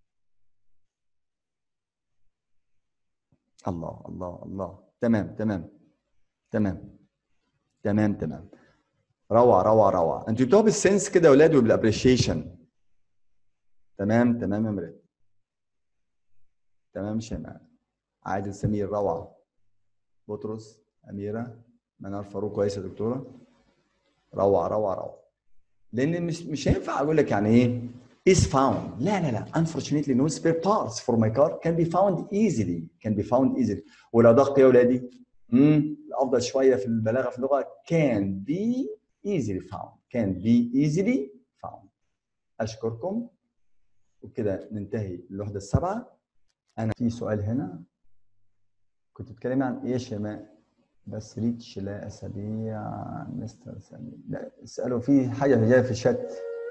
B: الله الله الله تمام تمام تمام تمام تمام روعه روعه روعه انتوا بتوع بالسنس كده يا اولاد وبالابريشيشن تمام تمام يا مريم تمام شيماء عادل سمير روعه بطرس اميره منار فاروق كويسه يا دكتوره روعه روعه روعه لان مش مش هينفع اقول لك يعني ايه is found لا لا لا unfortunately no spare parts for my car can be found easily can be found easily ولو دق يا اولادي امم الافضل شويه في البلاغه في اللغه can be easily found can be easily found اشكركم وبكده ننتهي الوحده السابعه انا في سؤال هنا كنت بتكلمي عن ايه يا شيماء بس ريتش لا اسابيع مستر سامي لا اسالوا في حاجه جايه في الشات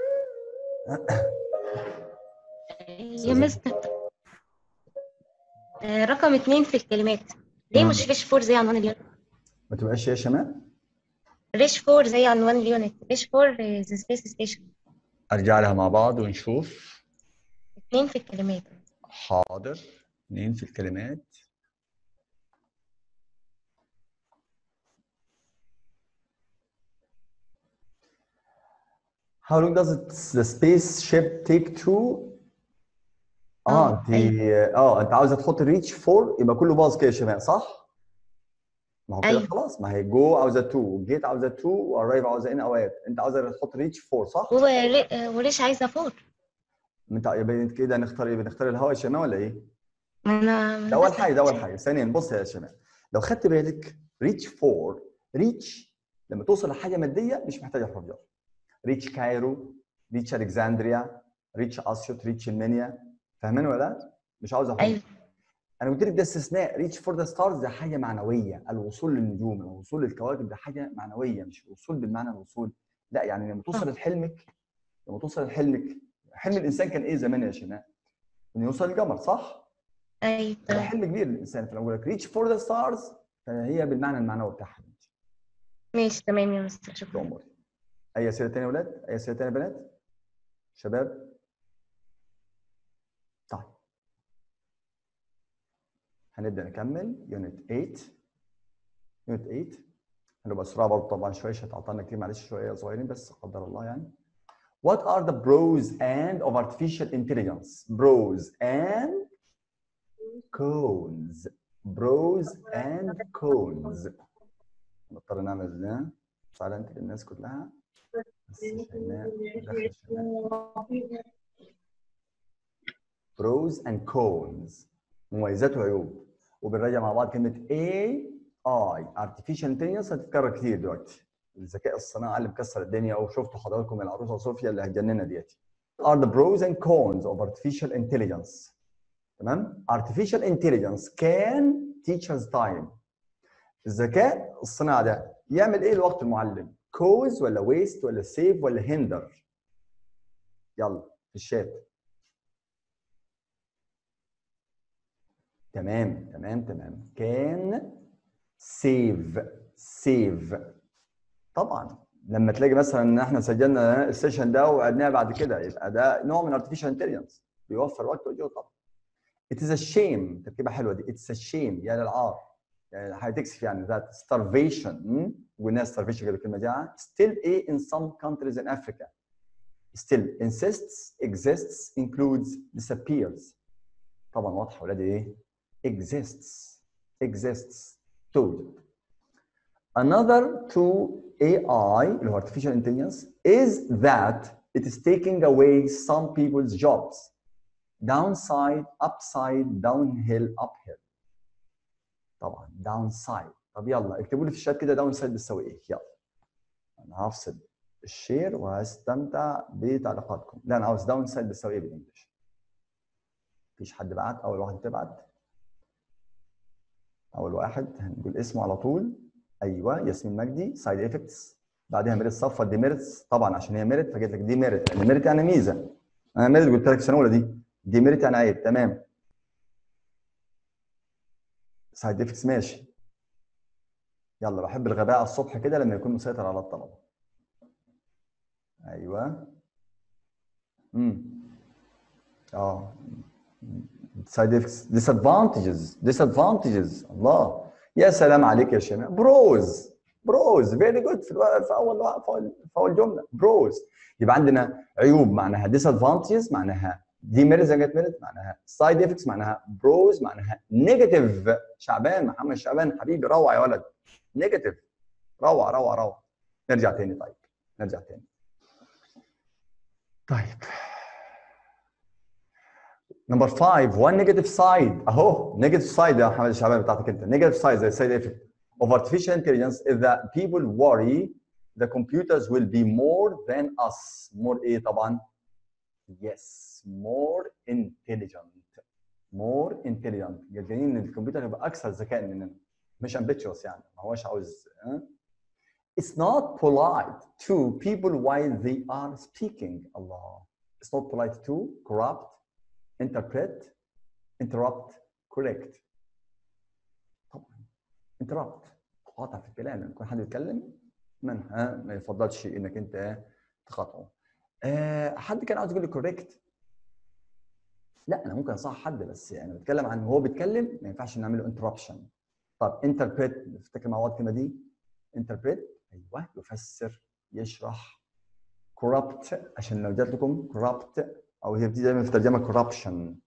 D: يا مستر آه، رقم اتنين في الكلمات ليه
B: مم.
D: مش ريش فور زي عنوان اليونت
B: ما تبقاش يا شيماء
D: ريش فور زي عنوان اليونت ريش فور ذا سبيس ستيشن
B: ارجع لها مع بعض ونشوف
D: اتنين في الكلمات
B: حاضر اثنين في الكلمات How long does it, the spaceship take to اه
D: آه،
B: انت اه انت عاوزه تحط ريتش فور يبقى كله باظ كده يا شباب صح؟ ما هو كده
D: أيوة.
B: خلاص ما هي جو عاوزه تو جيت عاوزه تو وارايف عاوزه ان اوقات انت عاوزه تحط ريتش فور صح؟
D: هو ري- وليش عايزة فور
B: انت يبقى انت كده نختار ايه؟ بنختار الهواء يا شباب ولا ايه؟
D: ما انا ما
B: ده
D: أنا
B: اول
D: بسأل.
B: حاجه ده اول حاجه ثانيا بص يا شباب لو خدت بالك ريتش فور ريتش لما توصل لحاجه ماديه مش محتاجه حرف جر ريتش كايرو ريتش الكسندريا ريتش اسيوط ريتش المنيا فاهمين ولا لا؟ مش عاوز احط
D: ايوه
B: انا قلت لك ده استثناء ريتش فور ذا ستارز ده حاجه معنويه الوصول للنجوم الوصول للكواكب ده حاجه معنويه مش الوصول بالمعنى الوصول لا يعني لما توصل لحلمك لما توصل لحلمك حلم الانسان كان ايه زمان يا شيماء؟ انه يوصل القمر صح؟
D: ايوه
B: ده
D: تمام.
B: حلم كبير للانسان فلما اقول لك ريتش فور ذا ستارز فهي بالمعنى المعنوي بتاعها
D: ماشي تمام يا مستر شكرا
B: دون وري اي اسئله ثانيه يا اولاد؟ اي اسئله ثانيه يا بنات؟ شباب؟ طيب هنبدا نكمل يونت 8 يونت 8 هنبقى اسرع برضه طبعا شويه عشان هتعطلنا كتير معلش شويه صغيرين بس قدر الله يعني What are the pros and of artificial intelligence? Pros and cons. Pros and cons. نضطر نعمل ده سايلنت للناس كلها بس شيماء دخل شيماء pros and cons مميزات وعيوب وبنراجع مع بعض كلمه AI artificial intelligence هتتكرر كتير دلوقتي الذكاء الصناعي اللي مكسر الدنيا وشفتوا حضراتكم العروسه صوفيا اللي هتجننا ديت are the pros and cons of artificial intelligence تمام artificial intelligence can teach us time الذكاء الصناعي ده يعمل ايه لوقت المعلم cause ولا waste ولا save ولا hinder يلا في الشات تمام تمام تمام كان سيف سيف طبعا لما تلاقي مثلا ان احنا سجلنا السيشن ده وقعدناه بعد كده يبقى ده نوع من artificial intelligence بيوفر وقت وجهد طبعا it is a shame تركيبه حلوه دي it's a shame يعني العار يعني حاجه تكسف يعني that starvation م? والناس starvation قالوا الكلمه دي still a in some countries in Africa still insists exists includes disappears طبعا واضحه ولادي ايه exists exists توجد another to AI اللي هو artificial intelligence is that it is taking away some people's jobs downside upside downhill uphill طبعا downside طب يلا اكتبوا لي في الشات كده downside بتساوي ايه يلا انا هفصل الشير وهستمتع بتعليقاتكم لا انا عاوز downside بتساوي ايه بالانجلش مفيش حد بعت اول واحد تبعت اول واحد هنقول اسمه على طول ايوه ياسمين مجدي سايد افكتس بعدها ميرت صفوت دي ميرت طبعا عشان هي ميرت فجيت لك دي ميرت يعني ميرت يعني ميزه انا ميرت قلت لك السنه الاولى دي دي ميرت يعني عيب تمام سايد افكتس ماشي يلا بحب الغباء على الصبح كده لما يكون مسيطر على الطلبه ايوه امم اه سايد افكتس disadvantages disadvantages الله يا سلام عليك يا شيماء بروز بروز فيري جود في, الو- في اول في اول في اول جمله بروز يبقى عندنا عيوب معناها disadvantages معناها دي ميرت زي ما جت ميرت معناها سايد افكتس معناها بروز معناها نيجاتيف شعبان محمد شعبان حبيبي روع يا ولد نيجاتيف روع روع روع نرجع تاني طيب نرجع تاني طيب نمبر 5 one negative side اهو negative side يا محمد الشعبان بتاعتك انت negative side زي side effect of artificial intelligence is that people worry the computers will be more than us more ايه طبعا yes more intelligent more intelligent جايين ان الكمبيوتر يبقى اكثر ذكاء مننا مش ambitious يعني ما هوش عاوز ها؟ It's not polite to people while they are speaking الله It's not polite to corrupt interpret interrupt correct طبعا interrupt قاطع في الكلام لما يكون حد يتكلم من ها ما يفضلش انك انت تقاطعه آه حد كان عاوز يقول لي كوريكت لا انا ممكن اصحح حد بس يعني بتكلم عن هو بيتكلم ما ينفعش نعمل له انتربشن طب انتربريت نفتكر مع بعض الكلمه دي انتربريت ايوه يفسر يشرح كوربت عشان لو جات لكم كوربت او هي بتيجي دايما في ترجمه كوربشن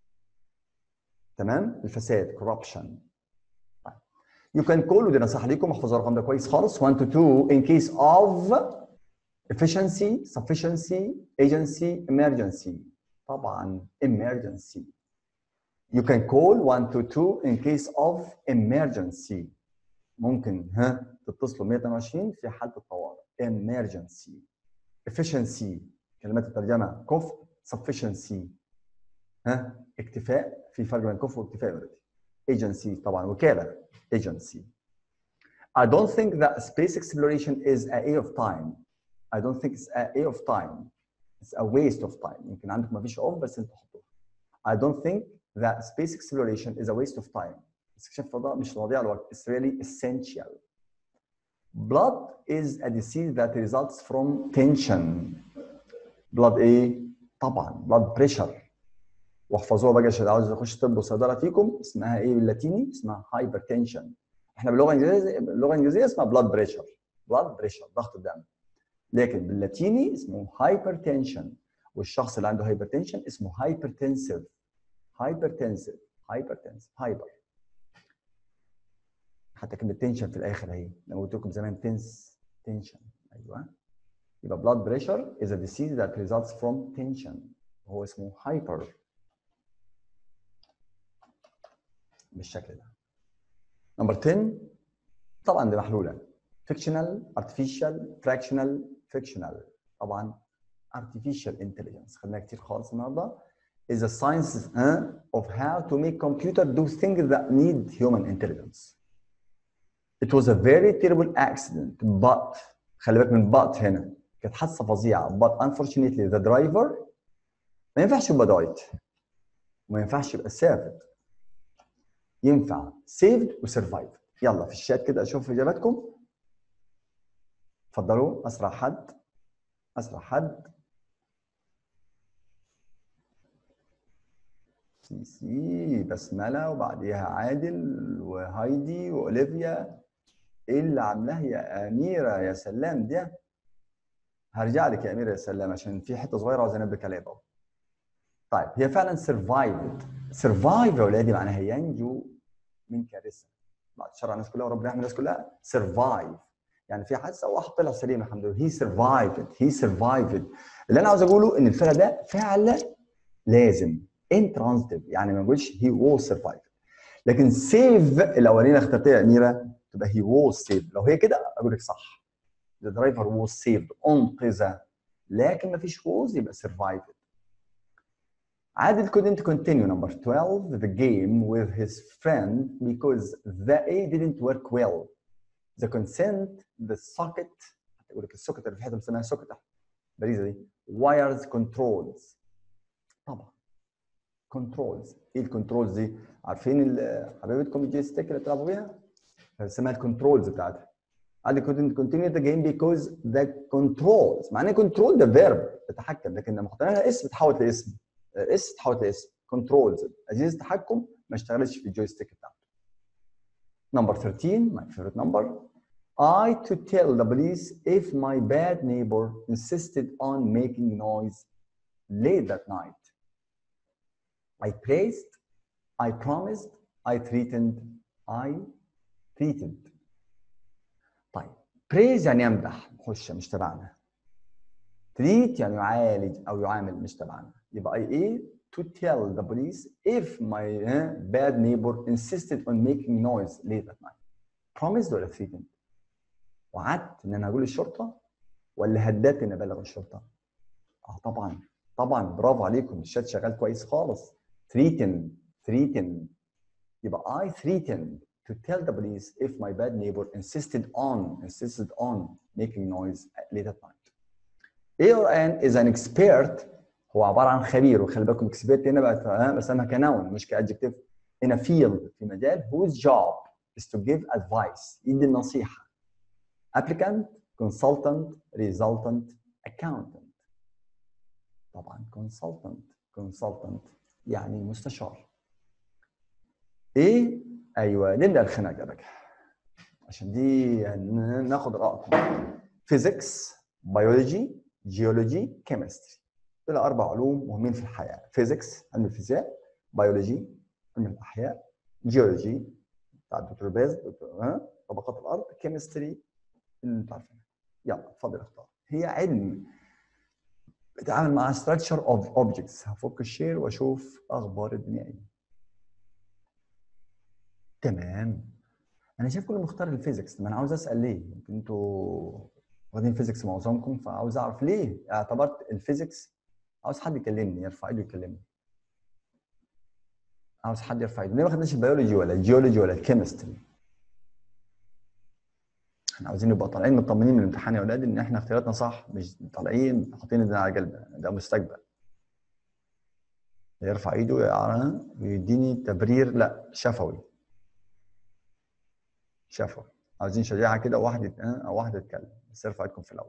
B: تمام الفساد كوربشن You can call ودي نصيحه ليكم احفظوا الرقم ده كويس خالص 1 to 2 in case of efficiency, sufficiency, agency, emergency. طبعا emergency. You can call 1 to 2 in case of emergency. ممكن ها تتصلوا 122 في حالة الطوارئ. emergency. efficiency كلمات الترجمة كفء sufficiency ها اكتفاء في فرق بين كفء واكتفاء already. agency طبعا وكالة agency. I don't think that space exploration is a a of time. I don't think it's a a of time. It's a waste of time. يمكن عندك ما فيش off بس انت حطوها. I don't think that space exploration is a waste of time. استكشاف الفضاء مش تضييع الوقت. It's really essential. Blood is a disease that results from tension. Blood ايه؟ طبعا blood pressure. واحفظوها بقى عشان عاوز يخش طب وصيدله فيكم اسمها ايه باللاتيني؟ اسمها hypertension. احنا باللغه الانجليزيه باللغه الانجليزيه اسمها blood pressure. blood pressure ضغط الدم. لكن باللاتيني اسمه hypertension والشخص اللي عنده hypertension اسمه hypertensive. hypertensive hypertensive hyper حتى كلمه tension في الاخر اهي لما قلت لكم زمان tense tension ايوه يبقى blood pressure is a disease that results from tension وهو اسمه hyper بالشكل ده نمبر 10 طبعا دي محلوله fictional artificial fractional fictional طبعا artificial intelligence خدناها كتير خالص النهارده is a science uh, of how to make computer do things that need human intelligence. It was a very terrible accident, but خلي بالك من but هنا كانت حادثه فظيعه but unfortunately the driver ما ينفعش يبقى died وما ينفعش يبقى saved ينفع saved و survived يلا في الشات كده اشوف اجاباتكم اتفضلوا اسرع حد اسرع حد سي سي بسمله وبعديها عادل وهايدي واوليفيا ايه اللي عاملاه يا اميره يا سلام ده هرجع لك يا اميره يا سلام عشان في حته صغيره عاوز انبه عليها بقى طيب هي فعلا سرفايفد سرفايف يا اولادي معناها ينجو من كارثه بعد شر الناس كلها وربنا يحمي الناس كلها سرفايف يعني في حادثه وواحد طلع سليم الحمد لله هي سرفايفد هي سرفايفد اللي انا عاوز اقوله ان الفعل ده فعل لازم intransitive يعني ما نقولش he was survived لكن save الاولانيه اللي اخترتها يا اميره تبقى he was saved لو هي كده اقول لك صح the driver was saved انقذ لكن ما فيش was يبقى survived عادل couldn't continue number 12 the game with his friend because the A didn't work well the consent the socket اقول لك السوكت اللي في حته بنسميها سوكت باريزه دي wires controls طبعا كنترولز ايه الكنترولز دي؟ عارفين حبيبتكم الجي ستيك اللي بتلعبوا بيها؟ اسمها الكنترولز بتاعتها. عادي couldn't continue the game because the controls معناه كنترول ده فيرب تتحكم لكن لما حطينا لها اسم اتحولت لاسم اس اتحولت لاسم كنترولز اجهزه التحكم ما اشتغلتش في الجوي ستيك بتاعته. نمبر 13 my favorite number I to tell the police if my bad neighbor insisted on making noise late that night. I praised, I promised, I threatened, I treated. طيب praise يعني يمدح نخش مش تبعنا. treat يعني يعالج أو يعامل مش تبعنا. يبقى I ايه to tell the police if my uh, bad neighbor insisted on making noise late at night. promised ولا threatened؟ وعدت ان انا هقول الشرطه ولا هددت ان ابلغ الشرطه؟ اه طبعا طبعا برافو عليكم الشات شغال كويس خالص threaten threaten يبقى I threatened to tell the police if my bad neighbor insisted on insisted on making noise late at night. A or N is an expert هو عباره عن خبير وخلي بالكم expert هنا بقت بسمها كنون مش كادجكتيف in a field في مجال whose job is to give advice يدي النصيحه applicant consultant resultant accountant طبعا consultant consultant يعني مستشار ايه ايوه نبدا الخناقه بقى عشان دي ن- ناخد رايكم فيزيكس بيولوجي جيولوجي كيمستري دول اربع علوم مهمين في الحياه فيزيكس علم الفيزياء بيولوجي علم الاحياء جيولوجي بتاع الدكتور باز دكتور ها طبقات الارض كيمستري اللي انتوا عارفينها يلا اتفضل اختار هي علم بتعامل مع structure of objects هفك الشير واشوف اخبار الدنيا ايه تمام انا شايف كله مختار الفيزيكس ما انا عاوز اسال ليه يمكن انتوا واخدين فيزيكس معظمكم فعاوز اعرف ليه اعتبرت الفيزيكس عاوز حد يكلمني يرفع ايده يكلمني عاوز حد يرفع ايده ليه ما خدناش البيولوجي ولا الجيولوجي ولا الكيمستري احنا عاوزين نبقى طالعين مطمنين من الامتحان يا اولاد ان احنا اختياراتنا صح مش طالعين حاطين ايدينا على قلبنا ده مستقبل يرفع ايده يعرى ويديني تبرير لا شفوي شفوي عاوزين شجاعه كده واحد يت- اه، او واحده تتكلم بس ارفع ايدكم في الاول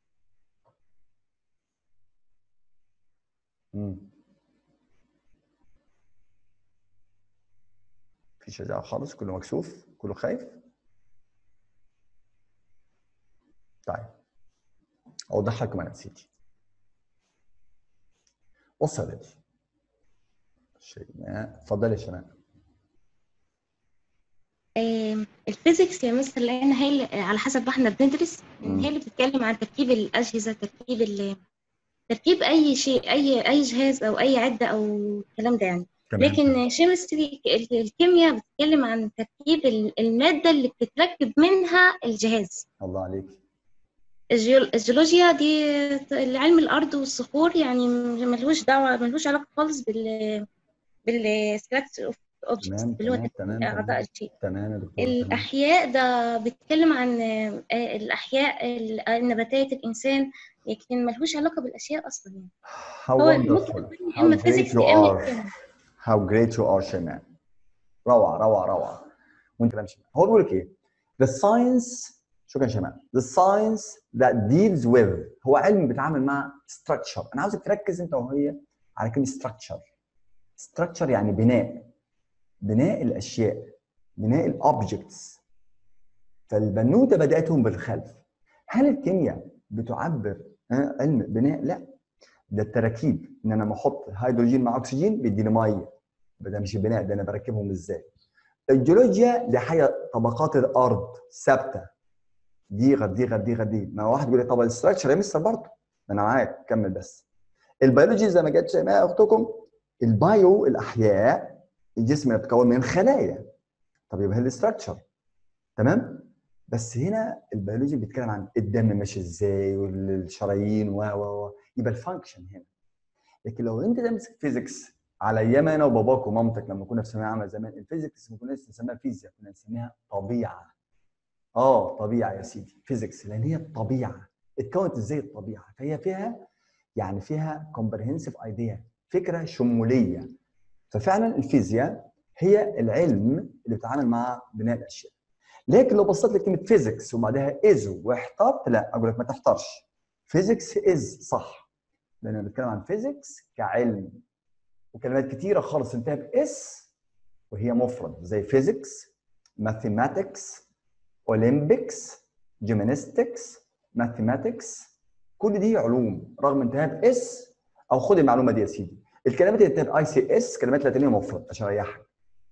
B: مم. في شجاعه خالص كله مكسوف كله خايف طيب اوضح لكم انا نسيتي بص يا ولادي شيماء اتفضلي يا شيماء
D: آم، الفيزيكس يا مستر لان هي اللي- على حسب ما احنا بندرس إن
B: مم.
D: هي اللي بتتكلم عن تركيب الاجهزه تركيب ال- تركيب اي شيء اي اي جهاز او اي عده او الكلام ده يعني
B: تمام
D: لكن شيمستري الكيمياء بتتكلم عن تركيب ال- الماده اللي بتتركب منها الجهاز
B: الله عليك
D: الجيول- الجيولوجيا دي علم الارض والصخور يعني ملوش دعوه ملوش علاقه خالص بال بالستراكشر اوف اوبجكتس
B: تمام
D: اللي هو
B: تمام تمام
D: اعضاء
B: تمام
D: الشيء
B: تمام يا دكتور تمام.
D: الأحياء ده بيتكلم عن آه، الأحياء ال- النباتات الإنسان لكن ملهوش علاقة بالأشياء أصلا يعني
B: How
D: هو ممكن
B: wonderful
D: يكون يا
B: how
D: إما
B: great
D: فيزيكس
B: you
D: يا إما
B: are
D: كيمياء
B: how great you are شيماء روعة روعة روعة وانت كلام شيماء هو بيقول لك ايه the science شكرا شيماء the science that deals with هو علم بيتعامل مع structure انا عاوزك تركز انت وهي على كلمة structure structure يعني بناء بناء الاشياء بناء الاوبجكتس فالبنوته بداتهم بالخلف هل الكيمياء بتعبر آه، علم بناء لا ده التراكيب ان انا بحط هيدروجين مع اكسجين بيديني ميه يبقى ده مش بناء ده انا بركبهم ازاي الجيولوجيا دي حاجه طبقات الارض ثابته دي غير دي غير دي غير دي ما واحد يقول لي طب الاستراكشر يا مستر برضه ما انا معاك كمل بس البيولوجي زي ما جت شيماء اختكم البايو الاحياء الجسم يتكون من خلايا طب يبقى هي الاستراكشر تمام بس هنا البيولوجي بيتكلم عن الدم ماشي ازاي والشرايين و و و يبقى الفانكشن هنا لكن لو انت تمسك فيزيكس على ايام انا وباباك ومامتك لما كنا في ثانويه عامه زمان الفيزيكس ما كناش نسميها فيزياء كنا نسميها طبيعه اه طبيعه يا سيدي فيزيكس لان هي الطبيعه اتكونت ازاي الطبيعه فهي فيها يعني فيها كومبرهنسيف ايديا فكره شموليه ففعلا الفيزياء هي العلم اللي بيتعامل مع بناء الاشياء لكن لو بصيت لكلمه فيزيكس وبعدها از واحترت لا اقول لك ما تحترش فيزيكس از صح لان انا بتكلم عن فيزيكس كعلم وكلمات كتيره خالص انتهى باس وهي مفرد زي فيزيكس ماثيماتكس اولمبيكس جيمناستكس ماثيماتكس كل دي علوم رغم انتهاء باس او خد المعلومه دي يا سيدي الكلمات اللي انتهت باي سي اس كلمات لاتينيه مفرد عشان اريحك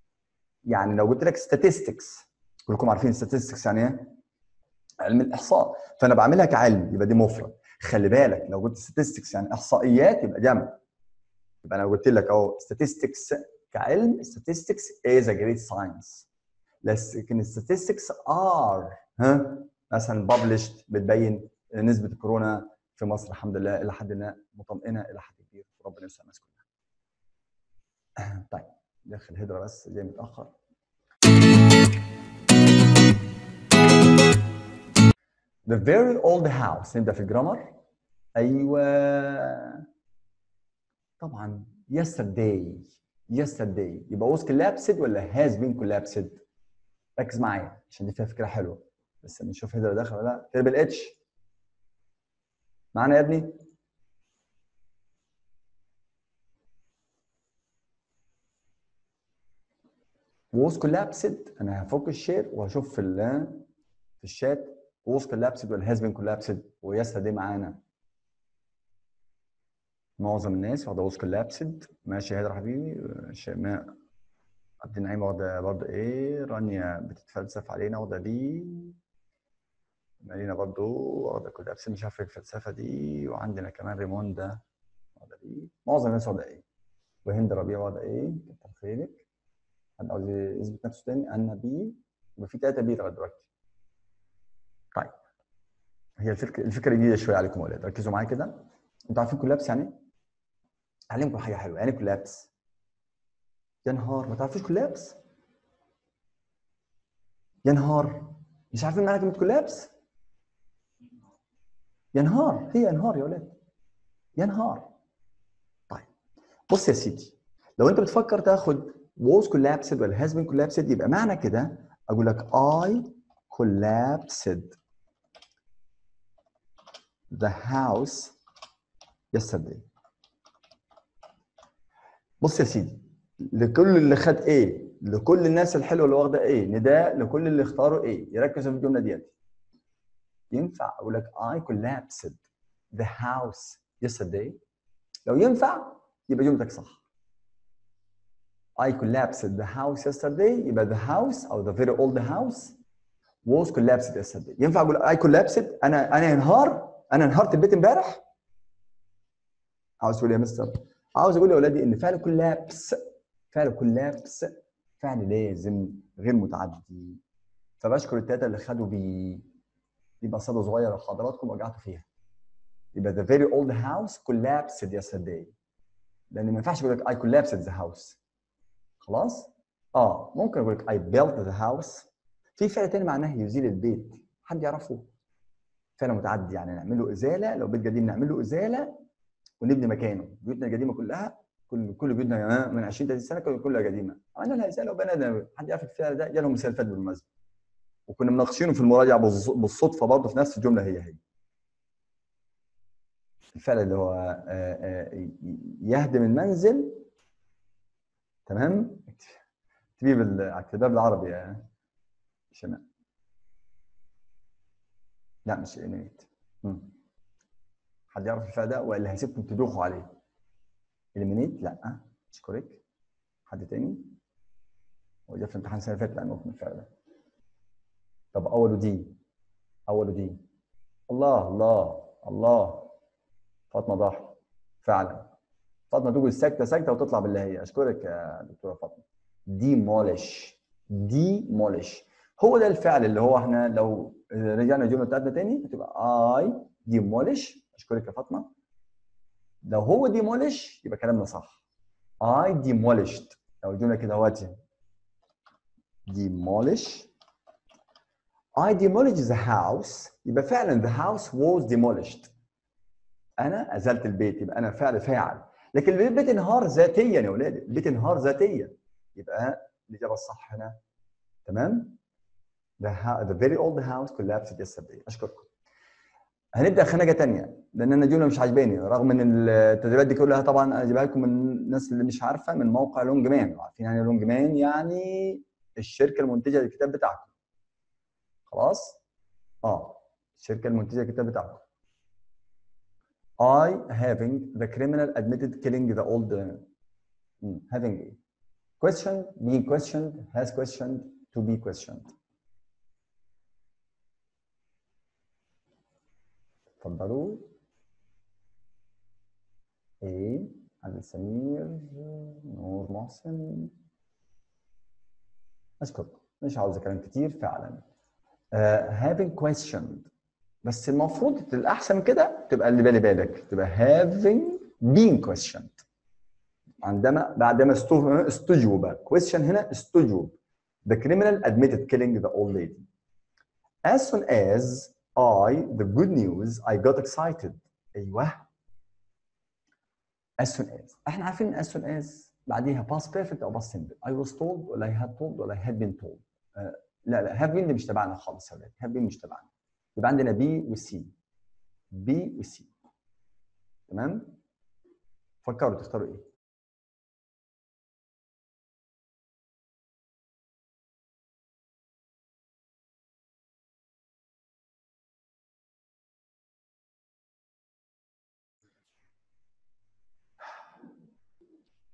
B: يعني لو قلت لك statistics كلكم عارفين statistics يعني ايه؟ علم الاحصاء فانا بعملها كعلم يبقى دي مفرد خلي بالك لو قلت statistics يعني احصائيات يبقى جمع يبقى انا قلت لك اهو statistics كعلم statistics is a great science لكن statistics are ها مثلا published بتبين نسبه الكورونا في مصر الحمد لله الى حد ما مطمئنه الى حد كبير وربنا يسلم الناس كلها. طيب داخل هدره بس جاي متاخر. The very old house نبدا في الجرامر ايوه طبعا yesterday yesterday يبقى was collapsed ولا has been collapsed ركز معايا عشان دي فيها فكره حلوه بس نشوف هدره داخل ولا لا كده بالاتش معانا يا ابني was collapsed انا هفك الشير وهشوف في ال في الشات was collapsed ولا has been collapsed ويسترداي معانا معظم الناس واخده was collapsed ماشي هيدر حبيبي شيماء عبد النعيم واخده برضه ايه رانيا بتتفلسف علينا واخده بي مارينا برضه واخده collapsed مش عارف الفلسفه دي وعندنا كمان ريموندا واخده بي معظم الناس واخده ايه وهند ربيع واخده ايه كتر خيرك حد عاوز يثبت نفسه تاني انا بي يبقى في ثلاثه بي لغايه دلوقتي طيب هي الفكره الفكره جديده شويه عليكم يا ولاد ركزوا معايا كده انتوا عارفين كولابس يعني ايه؟ اعلمكم حاجه حلوه يعني كولابس يا نهار ما تعرفوش كولابس يا نهار مش عارفين معنى كلمه كولابس يا نهار هي يا نهار يا ولاد يا نهار طيب بص يا سيدي لو انت بتفكر تاخد was collapsed ولا has been collapsed يبقى معنى كده اقول لك I collapsed the house yesterday بص يا سيدي لكل اللي خد ايه لكل الناس الحلوه اللي واخده ايه نداء لكل اللي اختاروا ايه يركزوا في الجمله ديت ينفع اقول لك I collapsed the house yesterday لو ينفع يبقى جملتك صح I collapsed the house yesterday يبقى the house او the very old house was collapsed yesterday ينفع اقول I collapsed انا انا انهار انا انهارت البيت امبارح عاوز تقول إيه يا مستر عاوز اقول يا اولادي ان فعل كولابس فعل كولابس فعل لازم غير متعدي فبشكر التلاته اللي خدوا بي يبقى صدى صغير لحضراتكم وجعتوا فيها يبقى the very old house collapsed yesterday لان ما ينفعش اقول لك I collapsed the house خلاص؟ اه ممكن اقول لك I built the house في فعل تاني معناه يزيل البيت حد يعرفه؟ فعل متعدي يعني نعمل له ازاله لو بيت قديم نعمل له ازاله ونبني مكانه بيوتنا القديمه كلها كل كل بيوتنا يا جماعه من 20 30 سنه كانت كلها قديمه عملنا لها ازاله وبنى حد يعرف الفعل ده جالهم مثال فات بالمناسبه وكنا مناقشينه في المراجعه بالص- بالصدفه برضه في نفس الجمله هي هي الفعل اللي هو آه، آه، ي- يهدم المنزل تمام اكتبيه بال- اكتبها بالعربي يا شمال لا مش انيميت حد يعرف الفعل ده ولا هسيبكم تدوخوا عليه اليمينيت لا مش كوريك حد تاني هو ده في امتحان السنه اللي فاتت لانه من الفعل ده طب اوله دي اوله دي الله الله الله فاطمه ضحى فعلا فاطمه تقول ساكته ساكته وتطلع باللي هي اشكرك يا دكتوره فاطمه ديمولش ديمولش هو ده الفعل اللي هو احنا لو رجعنا الجمله بتاعتنا تاني هتبقى اي ديمولش اشكرك يا فاطمه لو هو ديمولش يبقى كلامنا صح I demolished لو الجمله كده اهوت demolish I demolished the house يبقى فعلا the house was demolished انا ازلت البيت يبقى انا فعل فاعل لكن البيت انهار ذاتيا يا ولاد البيت انهار ذاتيا يبقى الاجابه الصح هنا تمام the, ha- the very old house collapsed yesterday اشكركم هنبدا خناقه تانية لان انا الجمله مش عاجباني رغم ان التدريبات دي كلها طبعا انا جايبها لكم من الناس اللي مش عارفه من موقع لونج مان عارفين يعني لونج مان يعني الشركه المنتجه للكتاب بتاعكم خلاص اه الشركه المنتجه للكتاب بتاعكم I having the criminal admitted killing the old uh, having a question being questioned has questioned to be questioned اتفضلوا ايه عبد سمير نور محسن اشكركم مش عاوز كلام كتير فعلا uh, having questioned بس المفروض الاحسن من كده تبقى اللي بالي بالك تبقى having been questioned عندما بعدما استو- استجوب question هنا استجوب the criminal admitted killing the old lady as soon as I the good news I got excited ايوه as soon as احنا عارفين as soon as بعديها past perfect او past simple I was told ولا I had told ولا I had been told آه لا لا have been دي مش تبعنا خالص يا ولاد have been مش تبعنا يبقى عندنا B و C B و C تمام فكروا تختاروا ايه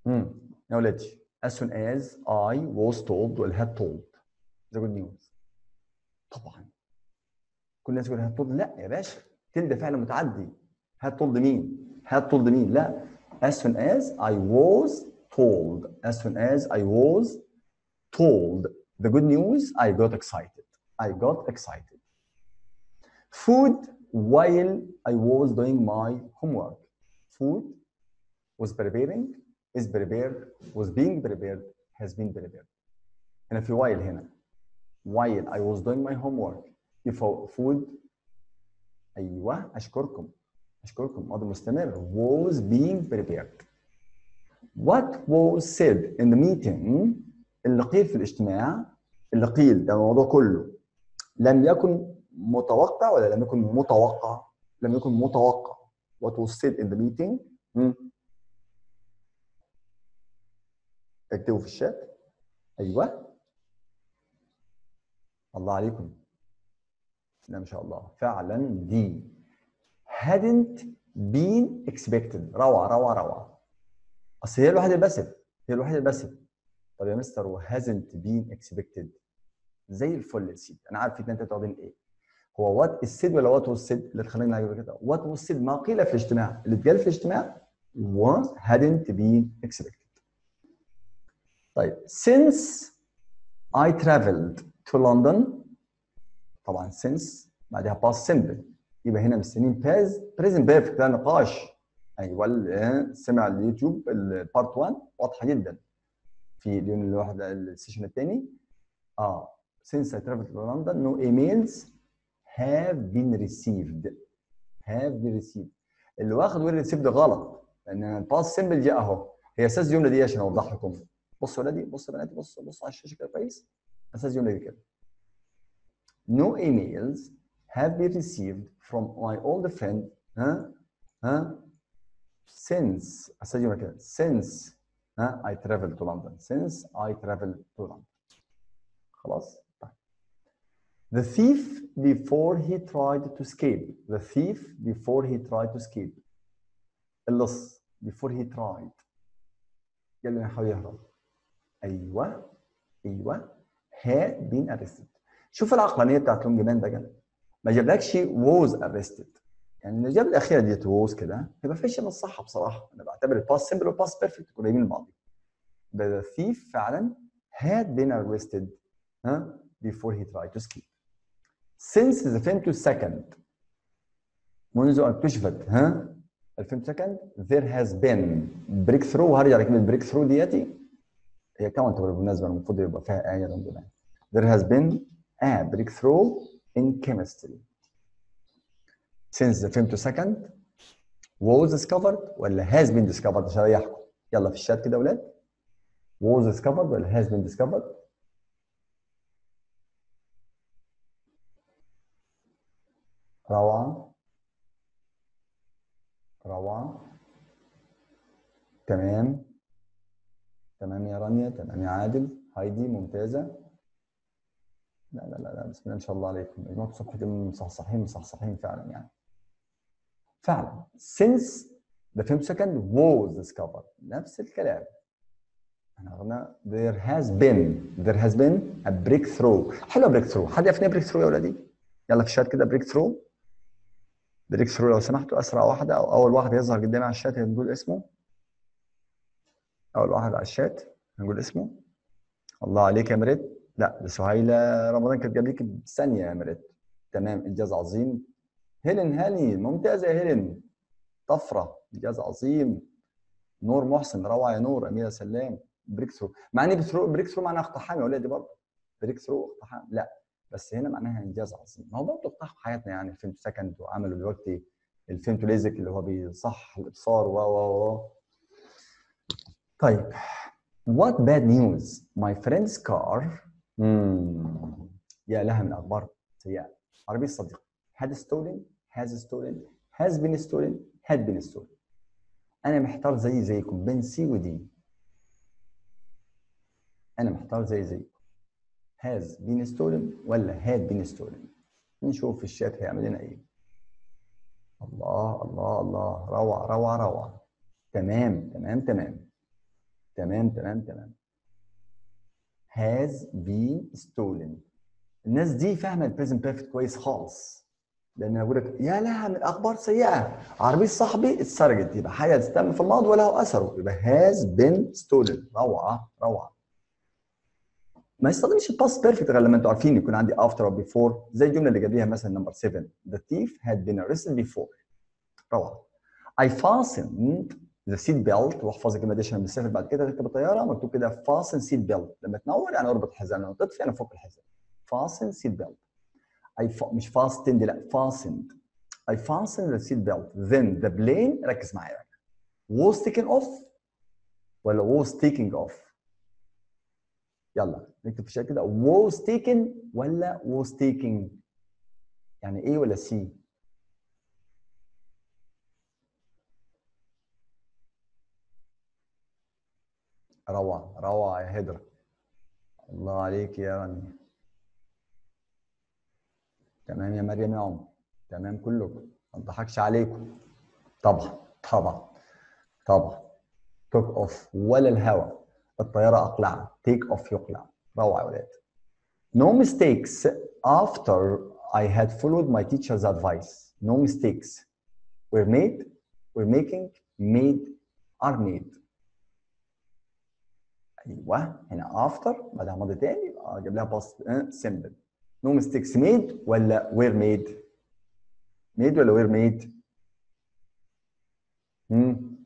B: امم يا ولادي as soon as I was told ولا had told the good news طبعا كل الناس يقول had told لا يا باشا تل ده فعل متعدي had told مين had told مين لا as soon as I was told as soon as I was told the good news I got excited I got excited food while I was doing my homework food was preparing is prepared was being prepared has been prepared هنا في while هنا while I was doing my homework if food ايوه اشكركم اشكركم ماضي مستمر was being prepared what was said in the meeting اللي قيل في الاجتماع اللي قيل ده الموضوع كله لم يكن متوقع ولا لم يكن متوقع لم يكن متوقع what was said in the meeting hmm. اكتبوا في الشات ايوه الله عليكم لا ما شاء الله فعلا دي hadn't been expected روعه روعه روعه اصل هي الوحيده الباسف هي الوحيده الباسف طب يا مستر و hasn't been expected زي الفل يا سيدي انا عارف ان انت تاخدين ايه هو وات السيد ولا وات was said اللي تخلينا نعجبك كده وات was said ما قيل في الاجتماع اللي اتقال في الاجتماع was hadn't been expected طيب since I traveled to London طبعا since بعدها past simple يبقى هنا مستنيين past present perfect ده نقاش ايوه اللي سمع اليوتيوب البارت 1 واضحه جدا في اليوم الواحد السيشن الثاني اه since I traveled to London no emails have been received have been received اللي واخد ويل ريسيفد غلط لان الباست سيمبل دي اهو هي اساس الجمله دي عشان اوضح لكم بصوا يا ولادي بصوا يا بناتي بصوا بصوا على الشاشه كده كويس اساس الجمله دي كده no emails have been received from my old friend ها ها since اساس الجمله كده since ها I traveled to London since I traveled to London خلاص طيب The thief before he tried to escape. The thief before he tried to escape. اللص before he tried. قال له يحاول يهرب. ايوه ايوه had been arrested. شوف العقلانيه بتاعت لونج مان ده كده. ما جابلكش was arrested. يعني اللي جاب الاخيره ديت was كده يبقى فيش من الصح بصراحه. انا بعتبر الباست سمبل والباست بيرفكت قريبين من بعض. The thief فعلا had been arrested ها before he tried to escape. since the femtosecond منذ ان اكتشفت ها الفيمتوسكند there has been breakthrough وهرجع لكلمه breakthrough دياتي هي كاونتبل بالمناسبه المفروض يبقى فيها ايه الحمد لله there has been a breakthrough in chemistry since the femtosecond was discovered ولا has been discovered عشان اريحكم يلا في الشات كده يا اولاد was discovered ولا has been discovered روعة روعة تمام تمام يا رانيا تمام يا عادل هايدي ممتازة لا لا لا لا بسم الله ما شاء الله عليكم مجموعة صفحة مصحصحين مصحصحين فعلا يعني فعلا since the femtosecond was discovered نفس الكلام احنا قلنا there has been there has been a breakthrough حلو breakthrough حد يعرف ايه breakthrough يا ولادي؟ يلا في الشات كده breakthrough بريك ثرو لو سمحتوا اسرع واحده او اول واحد يظهر قدامي على الشات هنقول اسمه اول واحد على الشات هنقول اسمه الله عليك يا مريت لا ده سهيله رمضان كانت جاب لك بثانيه يا مريت تمام انجاز عظيم هيلين هاني ممتازه يا هيلين طفره انجاز عظيم نور محسن روعه يا نور اميره سلام بريك ثرو مع ان بريك ثرو معناها اقتحام يا ولادي برضه بريك ثرو اقتحام لا بس هنا معناها انجاز عظيم ما هو برضه اقتحم حياتنا يعني الفيلم سكند وعملوا دلوقتي الفيلم تو ليزك اللي هو بيصح الابصار و و و طيب what bad news my friend's car مم. يا لها من اخبار سيئه عربي الصديق had stolen has stolen has been stolen had been stolen انا محتار زي زيكم بين سي ودي انا محتار زي زيكم has been stolen ولا had been stolen نشوف في الشات هيعمل لنا ايه الله الله الله روعه روعه روعه تمام تمام تمام تمام تمام تمام has been stolen الناس دي فاهمه البريزنت بيرفكت كويس خالص لان انا بقول لك يا لها من اخبار سيئه عربيه صاحبي اتسرقت يبقى حاجه تتم في الماضي وله اثره يبقى has been stolen روعه روعه ما يستخدمش الباست بيرفكت غير لما انتوا عارفين يكون عندي after or before زي الجمله اللي جابيها مثلا نمبر 7 the thief had been arrested before روعه I fastened the seat belt واحفظ الكلمه دي عشان بنسافر بعد كده تركب الطياره مكتوب كده fasten seat belt لما تنور يعني اربط الحزام لما تطفي يعني فك الحزام fasten seat belt I fa... مش fastened لا fastened I fastened the seat belt then the plane ركز معايا was taken off ولا was taking off يلا نكتب في الشات كده was taken ولا was taking يعني ايه ولا سي روعة روعة يا هدرة الله عليك يا رني تمام يا مريم يا عمر تمام كلكم ما اضحكش عليكم طبعا طبعا طبعا توك اوف ولا الهوا الطيارة أقلع تيك اوف يقلع روعة يا ولاد No mistakes after I had followed my teacher's advice. No mistakes were made, were making, made, are made. ايوه هنا افتر بعدها ماضي تاني يبقى اجيب لها باست سمبل نو ميستيكس ميد ولا وير ميد ميد ولا وير ميد امم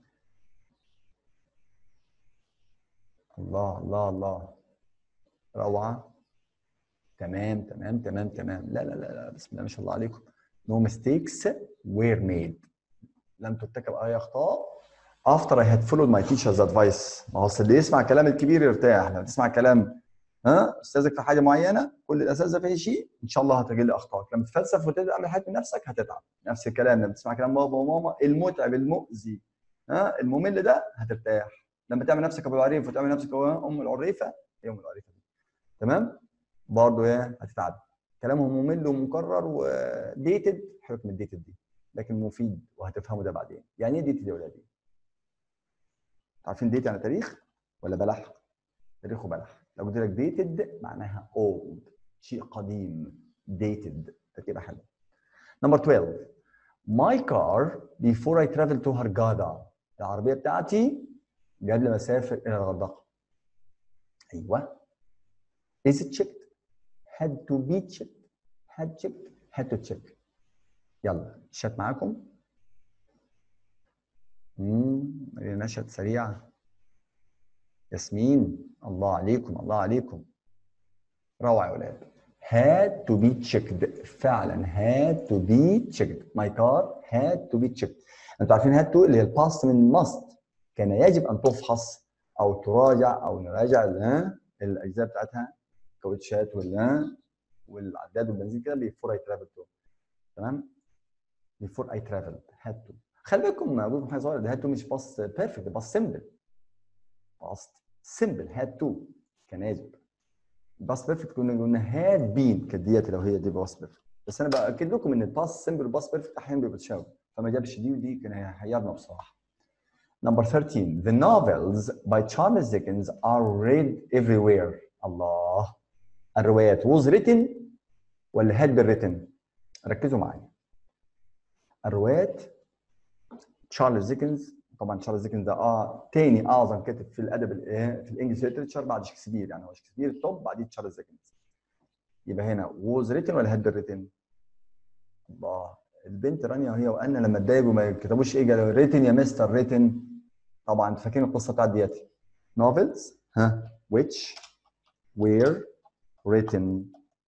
B: الله الله الله روعه تمام تمام تمام تمام لا لا لا لا بسم الله ما شاء الله عليكم نو ميستيكس وير ميد لم ترتكب اي اخطاء after I had followed my teacher's advice ما هو أصل اللي يسمع كلام الكبير يرتاح لما تسمع كلام ها استاذك في حاجه معينه كل الاساتذه في أي شيء ان شاء الله هتجي لي اخطاء لما تتفلسف وتبدا تعمل حاجه بنفسك هتتعب نفس الكلام لما تسمع كلام بابا وماما المتعب المؤذي ها الممل ده هترتاح لما تعمل نفسك ابو العريف وتعمل نفسك ام العريفه هي ام العريفه دي تمام برضه ايه هتتعب كلامهم ممل ومكرر وديتد حكم الديتد دي لكن مفيد وهتفهموا ده بعدين يعني ايه ديتد يا ولادي عارفين ديت يعني تاريخ ولا بلح؟ تاريخ وبلح لو قلت لك ديتد معناها old شيء قديم dated تركيبه حلوه نمبر 12 my car before I travel to Hurghada العربيه بتاعتي قبل ما اسافر الى الغردقه ايوه is it checked had to be checked had checked had to check يلا الشات معاكم امم نشأة سريعة ياسمين الله عليكم الله عليكم روعة يا ولاد had to be checked فعلا had to be checked my car had to be checked انتوا عارفين had to اللي هي الباست من must كان يجب ان تفحص او تراجع او نراجع الاجزاء بتاعتها الكاوتشات وال والعداد والبنزين كده before I travel to تمام before I traveled had to خلي بالكم اقول لكم حاجه صغيره ده هاد تو مش باص بيرفكت ده باص سمبل باص سمبل هاد تو كان يجب باص بيرفكت كنا قلنا هاد بين كانت ديت لو هي دي باص بيرفكت بس انا باكد لكم ان الباص سمبل والباص بيرفكت احيانا بيبقى تشابه فما جابش دي ودي كان هيحيرنا بصراحه Number 13 The novels by Charles Dickens are read everywhere الله الروايات was written ولا had been written ركزوا معايا الروايات تشارلز ديكنز طبعا تشارلز ديكنز ده اه تاني اعظم كاتب في الادب الايه في الانجليش ليترشر بعد شكسبير يعني هو شكسبير التوب بعدين تشارلز ديكنز يبقى هنا ووز ريتن ولا هاد ريتن؟ الله البنت رانيا وهي وانا لما اتضايقوا ما كتبوش ايه قالوا ريتن يا مستر ريتن طبعا فاكرين القصه بتاعت دياتي novels ها which were written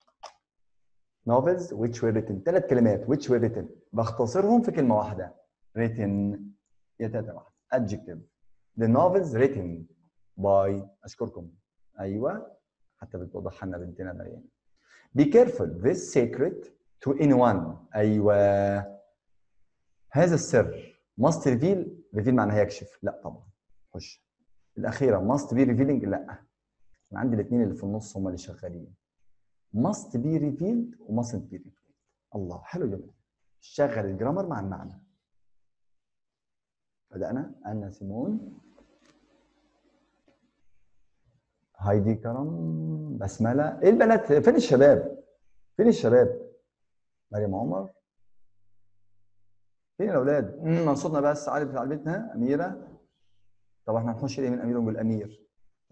B: novels which were written ثلاث كلمات which were written بختصرهم في كلمه واحده written يا تلاته واحده adjective the novels written by اشكركم ايوه حتى بتوضح لنا بنتنا مريم be careful this secret to anyone ايوه هذا السر must reveal reveal معناها يكشف لا طبعا خش الاخيره must be revealing لا انا عندي الاثنين اللي في النص هم اللي شغالين must be revealed و mustn't be revealed الله حلو جدا شغل الجرامر مع المعنى بدأنا أنا سيمون هايدي كرم بسمله ايه البنات فين الشباب فين الشباب مريم عمر فين الاولاد امم منصورنا بس عارف على بيتنا اميره طب احنا هنخش ايه من امير ونقول امير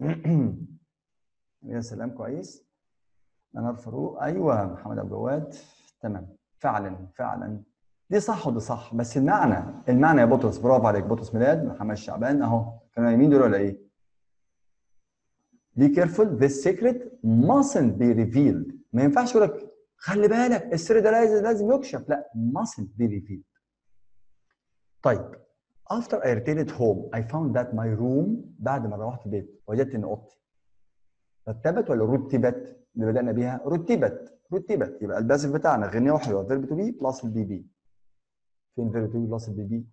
B: يا سلام كويس منار فاروق ايوه محمد ابو جواد تمام فعلا فعلا دي صح ودي صح بس المعنى المعنى يا بطرس برافو عليك بطرس ميلاد محمد شعبان اهو كانوا يمين دول ولا ايه؟ Be careful this secret mustn't be revealed ما ينفعش يقول لك خلي بالك السر ده لازم لازم يكشف لا mustn't be revealed طيب after I returned home I found that my room بعد ما روحت البيت وجدت ان اوضتي رتبت ولا رتبت اللي بدأنا بيها رتبت رتبت يبقى الباسف بتاعنا غنية وحلوة فيرب تو بي بلس البي بي فين فيرب تو بي بلس البي بي؟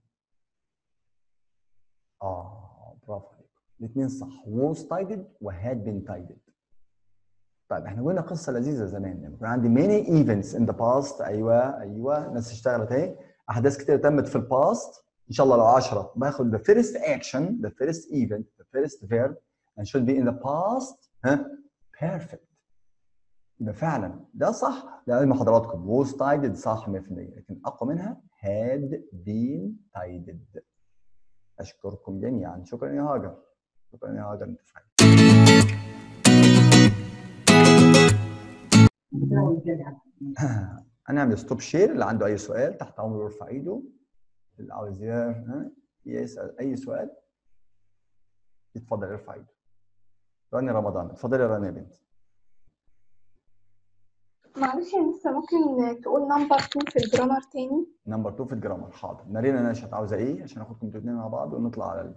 B: اه برافو عليكم الاثنين صح was titled و had been titled طيب احنا قلنا قصة لذيذة زمان يعني كان عندي many events in the past ايوه ايوه ناس اشتغلت اهي احداث كتير تمت في الباست ان شاء الله لو 10 باخد the first action the first event the first verb and should be in the past ها perfect يبقى فعلا ده صح لعلم حضراتكم was titled صح 100% لكن اقوى منها had been titled اشكركم جميعا شكرا يا هاجر شكرا يا هاجر انت فاهم هنعمل ستوب شير اللي عنده اي سؤال تحت امره يرفع ايده اللي عاوز ي- ها، يسال اي سؤال يتفضل يرفع ايده رانيا رمضان اتفضلي يا رانيا يا بنتي
C: معلش يا مستر ممكن تقول نمبر 2 في الجرامر تاني
B: نمبر 2 في الجرامر حاضر مارينا نشأت عاوزه ايه عشان اخدكم انتوا الاثنين مع بعض ونطلع على ال...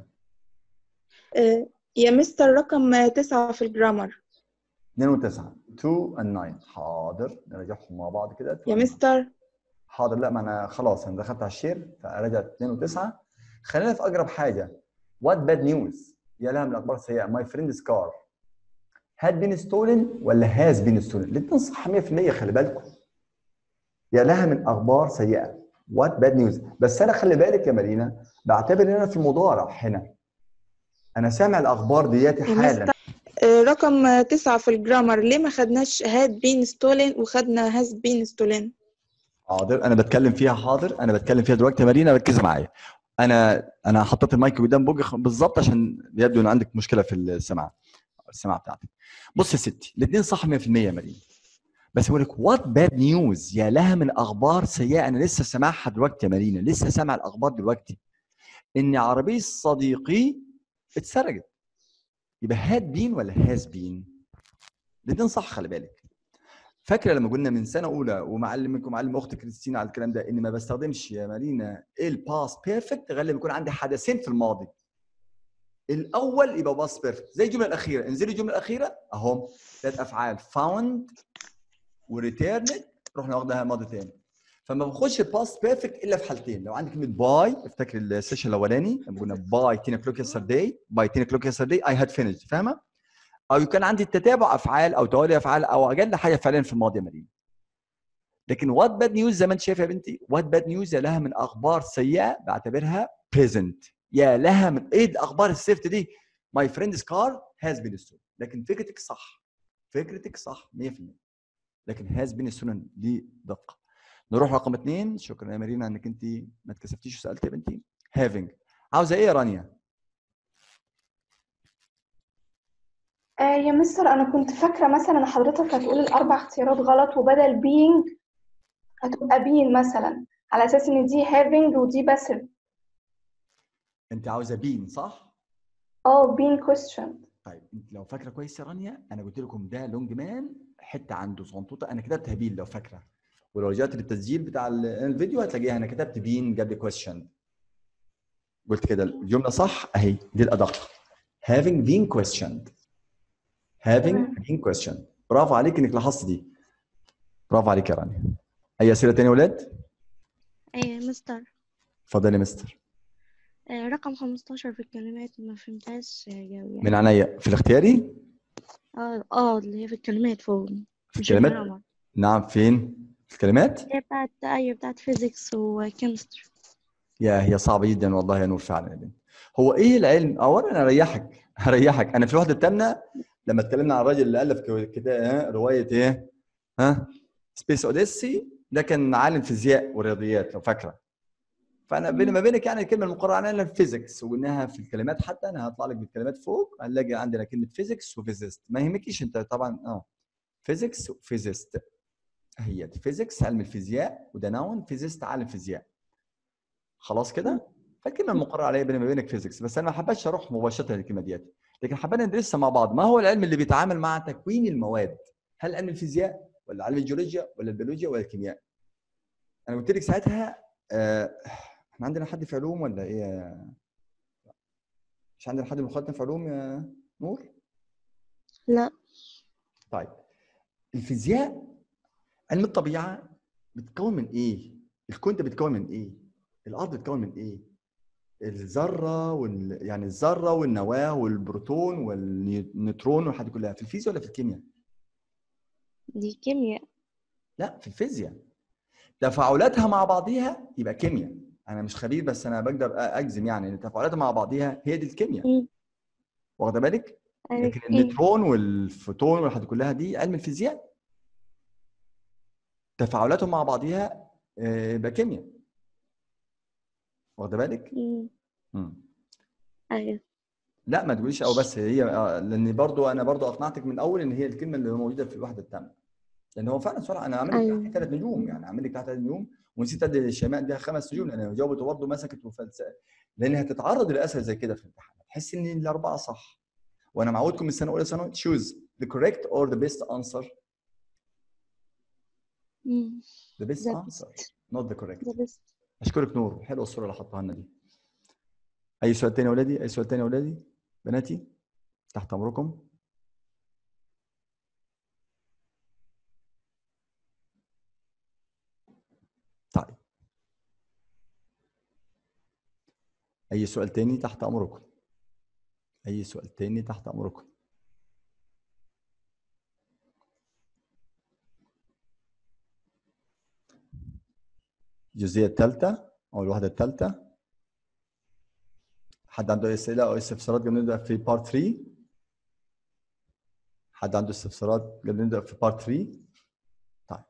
F: آه، يا مستر رقم تسعة في الجرامر
B: 2 و9 2 and 9 حاضر نراجعهم مع بعض كده 2
F: يا
B: and 9.
F: مستر
B: حاضر لا ما انا خلاص انا دخلت على الشير فراجع 2 و9 خلينا في اقرب حاجه وات باد نيوز يا لها من الاخبار السيئه ماي فريندز كار had been stolen ولا has been stolen الاثنين صح 100% خلي بالكم يا لها من اخبار سيئه وات باد نيوز بس انا خلي بالك يا مارينا بعتبر ان انا في المضارع هنا انا سامع الاخبار دياتي
F: يا
B: حالا
F: مستر آه، رقم تسعة في الجرامر ليه ما خدناش had been stolen وخدنا has been stolen
B: حاضر انا بتكلم فيها حاضر انا بتكلم فيها دلوقتي يا مارينا ركزي معايا انا انا حطيت المايك قدام بوجه بالظبط عشان يبدو ان عندك مشكله في السماعه السماعه بتاعتك بص يا ستي الاثنين صح 100% يا مارينا بس بقول لك وات باد نيوز يا لها من اخبار سيئه انا لسه سامعها دلوقتي يا مارينا لسه سامع الاخبار دلوقتي ان عربيه صديقي اتسرقت يبقى هاد بين ولا هاز بين الاثنين صح خلي بالك فاكره لما قلنا من سنه اولى ومعلمكم معلم اختي كريستينا على الكلام ده اني ما بستخدمش يا مارينا الباس بيرفكت غير لما يكون عندي حدثين في الماضي الاول يبقى باس بيرفكت زي الجمله الاخيره انزلي الجمله الاخيره اهم ثلاث افعال فاوند وريتيرند رحنا واخدها ماضي تاني فما بخش باس بيرفكت الا في حالتين لو عندي كلمه باي افتكر السيشن الاولاني لما قلنا باي 10 o'clock yesterday باي 10 o'clock yesterday I had finished فاهمه؟ او كان عندي تتابع افعال او توالي افعال او اجل حاجه فعليا في الماضي يا مدينه لكن وات باد نيوز زي ما انت شايف يا بنتي وات باد نيوز يا لها من اخبار سيئه بعتبرها بريزنت يا لها من ايه الاخبار السيفت دي ماي فريندز كار هاز بين ستون لكن فكرتك صح فكرتك صح 100% لكن هاز بين ستون دي دقه نروح رقم اثنين شكرا يا مارينا انك انت ما اتكسفتيش وسالت يا بنتي هافينج عاوزه ايه يا رانيا؟
C: آه يا مستر انا كنت فاكره مثلا حضرتك هتقول الاربع اختيارات غلط وبدل being هتبقى being مثلا على اساس ان دي having ودي passive
B: انت عاوزه بين صح؟
C: اه being question
B: طيب انت لو فاكره كويس يا رانيا انا قلت لكم ده لونج مان حته عنده صنطوطه انا كتبتها بين لو فاكره ولو رجعت للتسجيل بتاع ال- الفيديو هتلاقيها انا كتبت بين قبل كويشن قلت كده الجمله صح اهي دي الادق having been questioned having
C: تمام.
B: been questioned برافو عليك انك لاحظت دي برافو عليك يا رانيا اي اسئله تانية يا ولاد
G: ايه مستر
B: اتفضلي يا مستر
G: آه، رقم 15 في الكلمات ما فهمتهاش آه، جوي يعني
B: من عينيا في الاختياري
G: اه اه اللي هي في الكلمات فوق
B: في
G: مش
B: الكلمات
G: الجرامر
B: نعم فين في الكلمات
G: هي بتاعت ايوه بتاعت فيزيكس وكيمستري
B: يا هي صعبه جدا والله يا نور فعلا يا بنت هو ايه العلم اولا انا اريحك هريحك انا في الوحده الثامنه لما اتكلمنا عن الراجل اللي الف كتاب ها روايه ايه ها سبيس اوديسي ده كان عالم فيزياء ورياضيات لو فاكره فانا بيني ما بينك يعني الكلمه المقرره علينا الفيزيكس وانها في الكلمات حتى انا هطلع لك بالكلمات فوق هنلاقي عندنا كلمه فيزيكس وفيزيست ما يهمكيش انت طبعا اه فيزيكس وفيزيست هي فيزيكس علم الفيزياء وده نون فيزيست عالم فيزياء خلاص كده فالكلمه المقرره عليها بيني ما بينك فيزيكس بس انا ما حبيتش اروح مباشره للكلمه ديت لكن حبينا ندرسها مع بعض ما هو العلم اللي بيتعامل مع تكوين المواد هل علم الفيزياء ولا علم الجيولوجيا ولا البيولوجيا ولا الكيمياء انا قلت لك ساعتها آه، احنا عندنا حد في علوم ولا ايه يا- مش عندنا حد مخاطب في علوم يا نور
G: لا
B: طيب الفيزياء علم الطبيعه بتتكون من ايه الكون ده بيتكون من ايه الارض بتتكون من ايه الذره وال... يعني الذره والنواه والبروتون والنيوترون والحاجات دي كلها في الفيزياء ولا في الكيمياء
G: دي كيمياء
B: لا في الفيزياء تفاعلاتها مع بعضيها يبقى كيمياء انا مش خبير بس انا بقدر اجزم يعني ان تفاعلاتها مع بعضيها هي دي الكيمياء
G: مم.
B: واخده بالك
G: أيوة.
B: لكن النيوترون والفوتون والحاجات دي كلها دي علم الفيزياء تفاعلاتهم مع بعضها آه، يبقى كيمياء واخده بالك
G: مم.
B: مم.
G: ايوه
B: لا ما تقوليش او بس هي آه، لان برضو انا برضو اقنعتك من الاول ان هي الكلمه اللي موجوده في الوحده الثامنه لان هو فعلا سؤال انا عامل لك
G: أيوة.
B: تحت ثلاث نجوم يعني عامل لك تحت ثلاث نجوم ونسيت ادي شيماء دي خمس نجوم لان جاوبت برضه مسكت وفلسفه لان هتتعرض للاسئله زي كده في الامتحان تحس ان الاربعه صح وانا معودكم من السنه الاولى ثانوي choose the correct or the best answer
G: مم.
B: the best
G: The
B: answer not the correct
G: ده بس
B: اشكرك نور حلوه الصوره اللي حطها لنا دي اي سؤال تاني يا اولادي اي سؤال تاني يا اولادي بناتي تحت امركم طيب اي سؤال تاني تحت امركم اي سؤال تاني تحت امركم الجزئيه الثالثه او الوحده الثالثه حد عنده أي اسئله او استفسارات قبل ما نبدا في بارت 3 حد عنده استفسارات قبل ما نبدا في بارت 3 طيب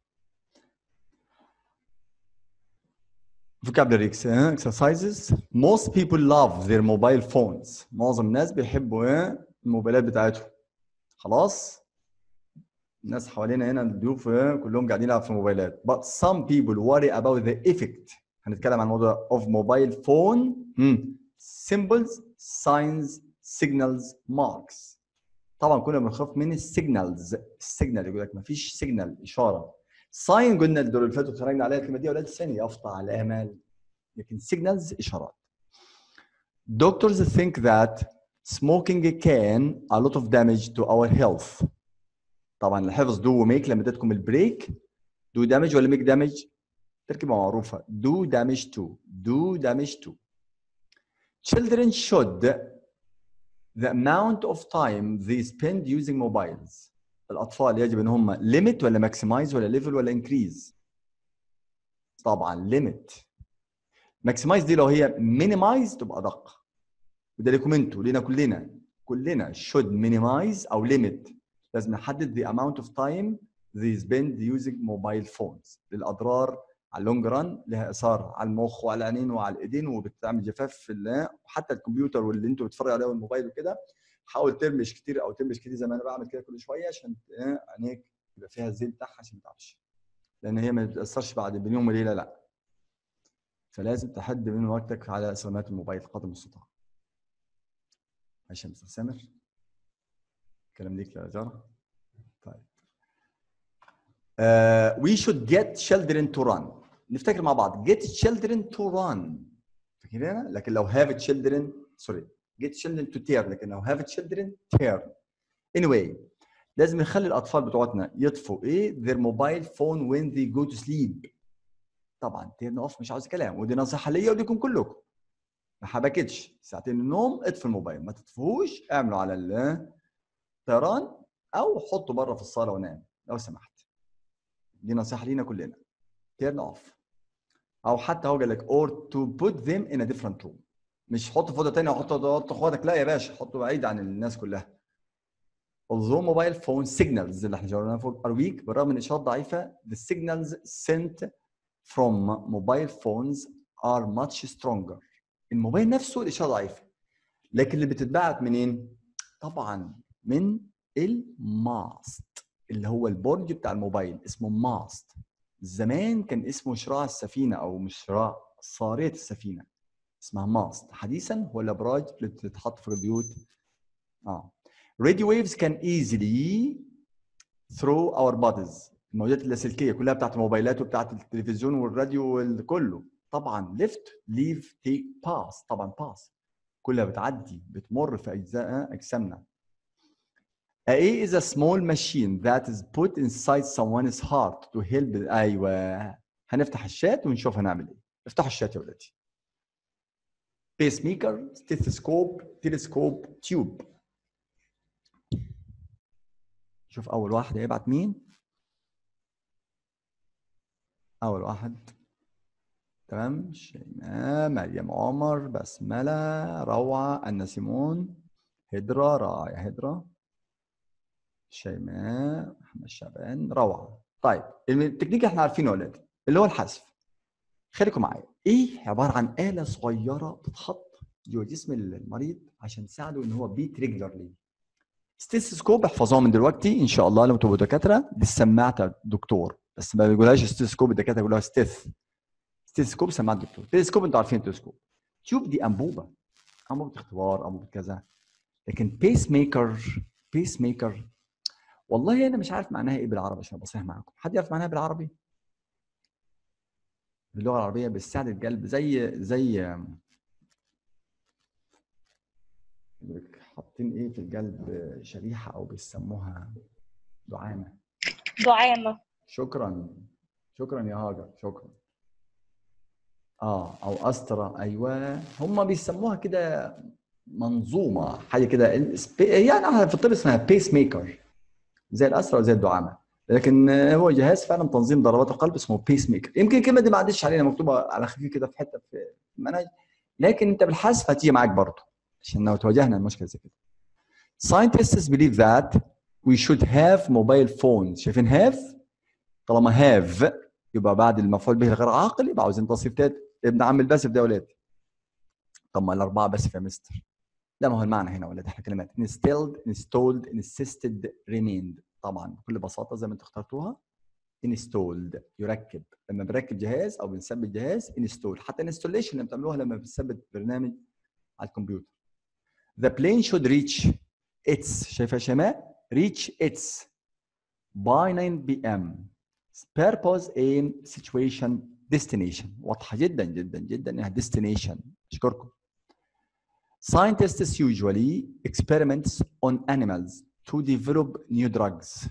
B: vocabulary ex- exercises most people love their mobile phones معظم الناس بيحبوا ايه الموبايلات بتاعتهم خلاص الناس حوالينا هنا الضيوف إيه؟ كلهم قاعدين يلعبوا في الموبايلات but some people worry about the effect هنتكلم عن الموضوع of mobile phone مم. symbols signs signals marks طبعا كنا بنخاف من السيجنالز السيجنال يقول لك ما فيش سيجنال اشاره ساين قلنا الدور اللي فاتوا اتفرجنا عليها الكلمه دي يا اولاد ثانيه يافطه على امل لكن سيجنالز اشارات doctors think that smoking can a lot of damage to our health طبعا الحفظ دو وميك لما اديتكم البريك دو دامج ولا ميك دامج تركيبه معروفه دو دامج تو دو دامج تو children should the amount of time they spend using mobiles الاطفال يجب ان هم limit ولا maximize ولا level ولا increase طبعا limit maximize دي لو هي minimize تبقى ادق وده لكم انتوا لينا كلنا كلنا should minimize او limit لازم نحدد the amount of time they spend using mobile phones للاضرار على اللونج ران لها اثار على المخ وعلى العينين وعلى الايدين وبتعمل جفاف في ال- وحتى الكمبيوتر واللي انتوا بتتفرجوا عليه والموبايل وكده حاول ترمش كتير او ترمش كتير زي ما انا بعمل كده كل شويه عشان إيه، عينيك يبقى فيها الزيت بتاعها عشان ما تعبش لان هي ما بتاثرش بعد بين يوم وليله لا فلازم تحد من وقتك على استخدامات الموبايل قدر المستطاع ماشي يا مستر سامر كلام ليك يا جاره طيب uh, we should get children to run نفتكر مع بعض get children to run فاكرينها لكن لو have children sorry get children to tear لكن لو have children tear anyway لازم نخلي الاطفال بتوعتنا يطفوا ايه their mobile phone when they go to sleep طبعا turn off مش عاوز كلام ودي نصيحه ليا وليكم كلكم ما حبكتش ساعتين النوم اطفوا الموبايل ما تطفوهوش اعملوا على الطيران او حطه بره في الصاله ونام لو سمحت دي نصيحه لينا كلنا turn off او حتى هو قال لك or to put them in a different room مش حط في اوضه ثانيه وحط حط اخواتك لا يا باشا حطه بعيد عن الناس كلها although mobile phone signals اللي احنا شغالين فوق are weak بالرغم من الاشارات ضعيفه the signals sent from mobile phones are much stronger الموبايل نفسه الاشاره ضعيفه لكن اللي بتتبعت منين؟ طبعا من الماست اللي هو البرج بتاع الموبايل اسمه ماست زمان كان اسمه شراع السفينه او مش شراع صاريه السفينه اسمها ماست حديثا هو الابراج اللي بتتحط في البيوت اه radio waves can easily through our bodies الموجات اللاسلكيه كلها بتاعت الموبايلات وبتاعت التلفزيون والراديو وكله طبعا left leave take pass طبعا pass كلها بتعدي بتمر في اجزاء اجسامنا A A is a small machine that is put inside someone's heart to help ايوه هنفتح الشات ونشوف هنعمل ايه افتحوا الشات يا ولادي بيس ميكر ستيثوسكوب تلسكوب تيوب شوف اول واحد هيبعت مين اول واحد تمام شيماء مريم عمر بسملة روعة أنا سيمون هدرة راية هدرة شيماء محمد شعبان روعة طيب التكنيك احنا عارفينه يا ولاد اللي هو الحذف خليكم معايا ايه عبارة عن آلة صغيرة بتتحط جوه جسم المريض عشان تساعده ان هو بيت ريجولارلي ستيثوسكوب احفظوها من دلوقتي ان شاء الله لو تبقوا دكاتره دي السماعه دكتور بس ما بيقولهاش ستيثوسكوب الدكاتره بيقولوها ستيث ستيثوسكوب سماعه دكتور تلسكوب انتوا عارفين التلسكوب تيوب دي انبوبه انبوبه اختبار انبوبه كذا لكن بيس ميكر بيس ميكر والله انا مش عارف معناها ايه بالعربي عشان بصيح معاكم حد يعرف معناها بالعربي باللغه العربيه بتساعد القلب زي زي حاطين ايه في القلب شريحه او بيسموها دعامه
H: دعامة
B: شكرا شكرا يا هاجر شكرا اه او استرا ايوه هم بيسموها كده منظومه حاجه كده السبي- يعني في الطب اسمها بيس ميكر زي الاسرى وزي الدعامه لكن هو جهاز فعلا تنظيم ضربات القلب اسمه بيس ميكر يمكن الكلمه دي ما عدتش علينا مكتوبه على خفيف كده في حته في المنهج لكن انت بالحذف هتيجي معاك برضه عشان لو تواجهنا المشكله زي كده scientists believe that we should have mobile phones شايفين have طالما have يبقى بعد المفعول به الغير عاقل يبقى عاوزين تصريف تاني ابن عم الباسف ده يا ولاد طب ما الاربعه بس يا مستر لا ما هو المعنى هنا يا ولاد احنا كلمات installed installed insisted remained طبعا بكل بساطه زي ما انتوا اخترتوها installed يركب لما بنركب جهاز او بنثبت جهاز install حتى installation اللي بتعملوها لما بتثبت برنامج على الكمبيوتر the plane should reach its شايفه يا شيماء reach its by 9 p.m. purpose aim situation destination واضحه جدا جدا جدا انها destination اشكركم scientists usually experiments on animals to develop new drugs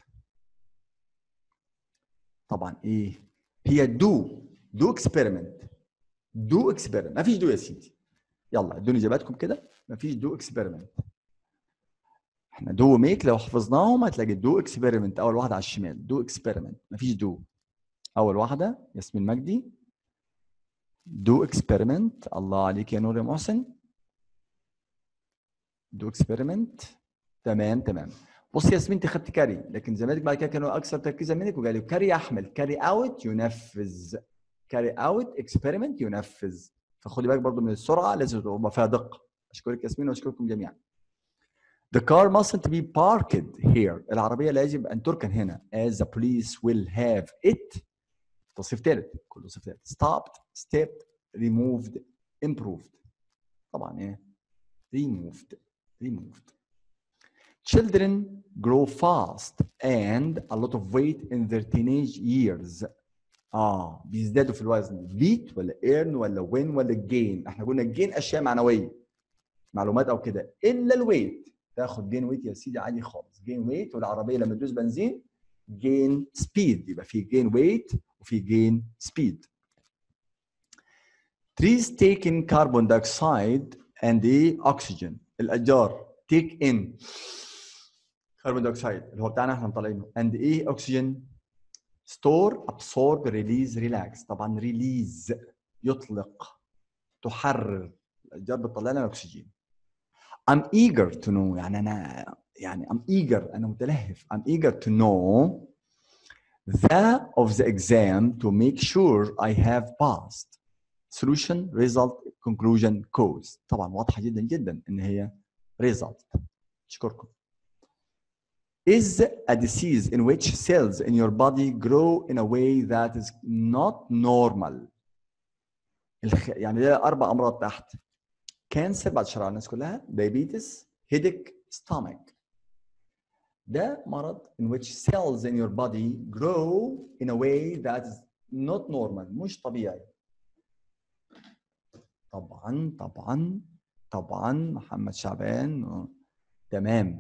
B: طبعا ايه هي do do experiment do experiment ما فيش do يا سيدي يلا ادوني اجاباتكم كده ما فيش do experiment احنا دو ميك لو حفظناهم هتلاقي دو اكسبيرمنت اول واحده على الشمال دو اكسبيرمنت مفيش دو اول واحده ياسمين مجدي دو اكسبيرمنت الله عليك يا نور يا محسن دو اكسبيرمنت تمام تمام بص يا ياسمين انت خدت كاري لكن زمالك بعد كده كانوا اكثر تركيزا منك وقالوا كاري يحمل كاري اوت ينفذ كاري اوت اكسبيرمنت ينفذ فخدي بالك برضو من السرعه لازم تبقى فيها دقه اشكرك ياسمين واشكركم جميعا The car mustn't be parked here. العربية لا يجب أن تركن هنا as the police will have it تصريف ثالث كل تصريف ثالث stopped, stepped, removed, improved طبعا إيه removed removed Children grow fast and a lot of weight in their teenage years. اه بيزدادوا في الوزن بيت ولا ايرن ولا وين ولا جين احنا قلنا الجين اشياء معنويه معلومات او كده الا الويت تاخد جين ويت يا سيدي عادي خالص جين ويت والعربيه لما تدوس بنزين جين سبيد يبقى في جين ويت وفي جين سبيد trees take in carbon dioxide and the oxygen الاشجار take in carbon dioxide اللي هو بتاعنا احنا مطلعينه and ايه oxygen store absorb release relax طبعا release يطلق تحرر الاشجار بتطلع لنا اكسجين I'm eager to know يعني انا يعني I'm eager انا متلهف I'm eager to know the of the exam to make sure I have passed solution result conclusion cause طبعا واضحه جدا جدا ان هي result اشكركم is a disease in which cells in your body grow in a way that is not normal الخ... يعني ده اربع امراض تحت كانسر بعد شرع الناس كلها diabetes headache stomach ده مرض in which cells in your body grow in a way that is not normal مش طبيعي طبعا طبعا طبعا محمد شعبان آه، تمام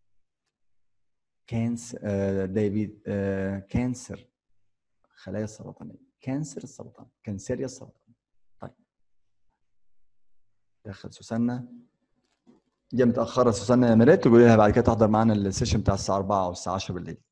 B: كانسر آه، دايبيد آه، كانسر خلايا السرطانيه كانسر السرطان كانسيريا السرطان طيب دخل سوسنة جايه متاخره سوسنة يا مريت تقولي لها بعد كده تحضر معانا السيشن بتاع الساعه 4 او الساعه 10 بالليل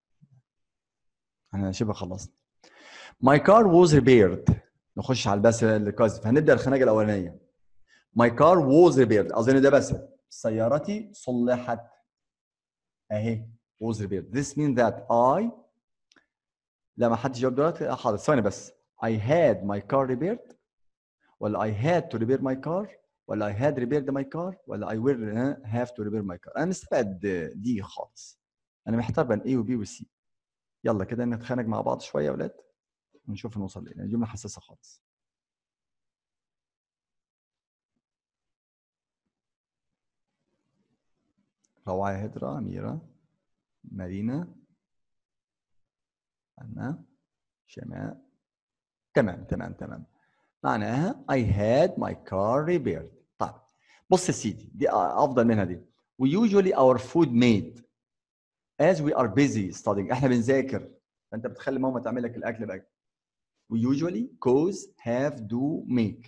B: احنا شبه خلصنا My car was repaired نخش على البث الكاذب هنبدا الخناقه الاولانيه My car was repaired اظن ده بس سيارتي صلحت اهي was repaired this means that I لا ما حدش جاوب دلوقتي آه، حاضر ثواني بس I had my car repaired ولا I had to repair my car ولا I had repaired my car ولا I will uh, have to repair my car انا مستبعد دي خالص انا محتار بين A و B و C يلا كده نتخانق مع بعض شويه يا اولاد ونشوف نوصل لايه جمله حساسه خالص روعة يا هدرة أميرة مارينا أنا شماء تمام تمام تمام معناها I had my car repaired طيب بص يا سيدي دي أفضل منها دي we usually our food made as we are busy studying احنا بنذاكر فانت بتخلي ماما تعمل لك الاكل بقى we usually cause have do make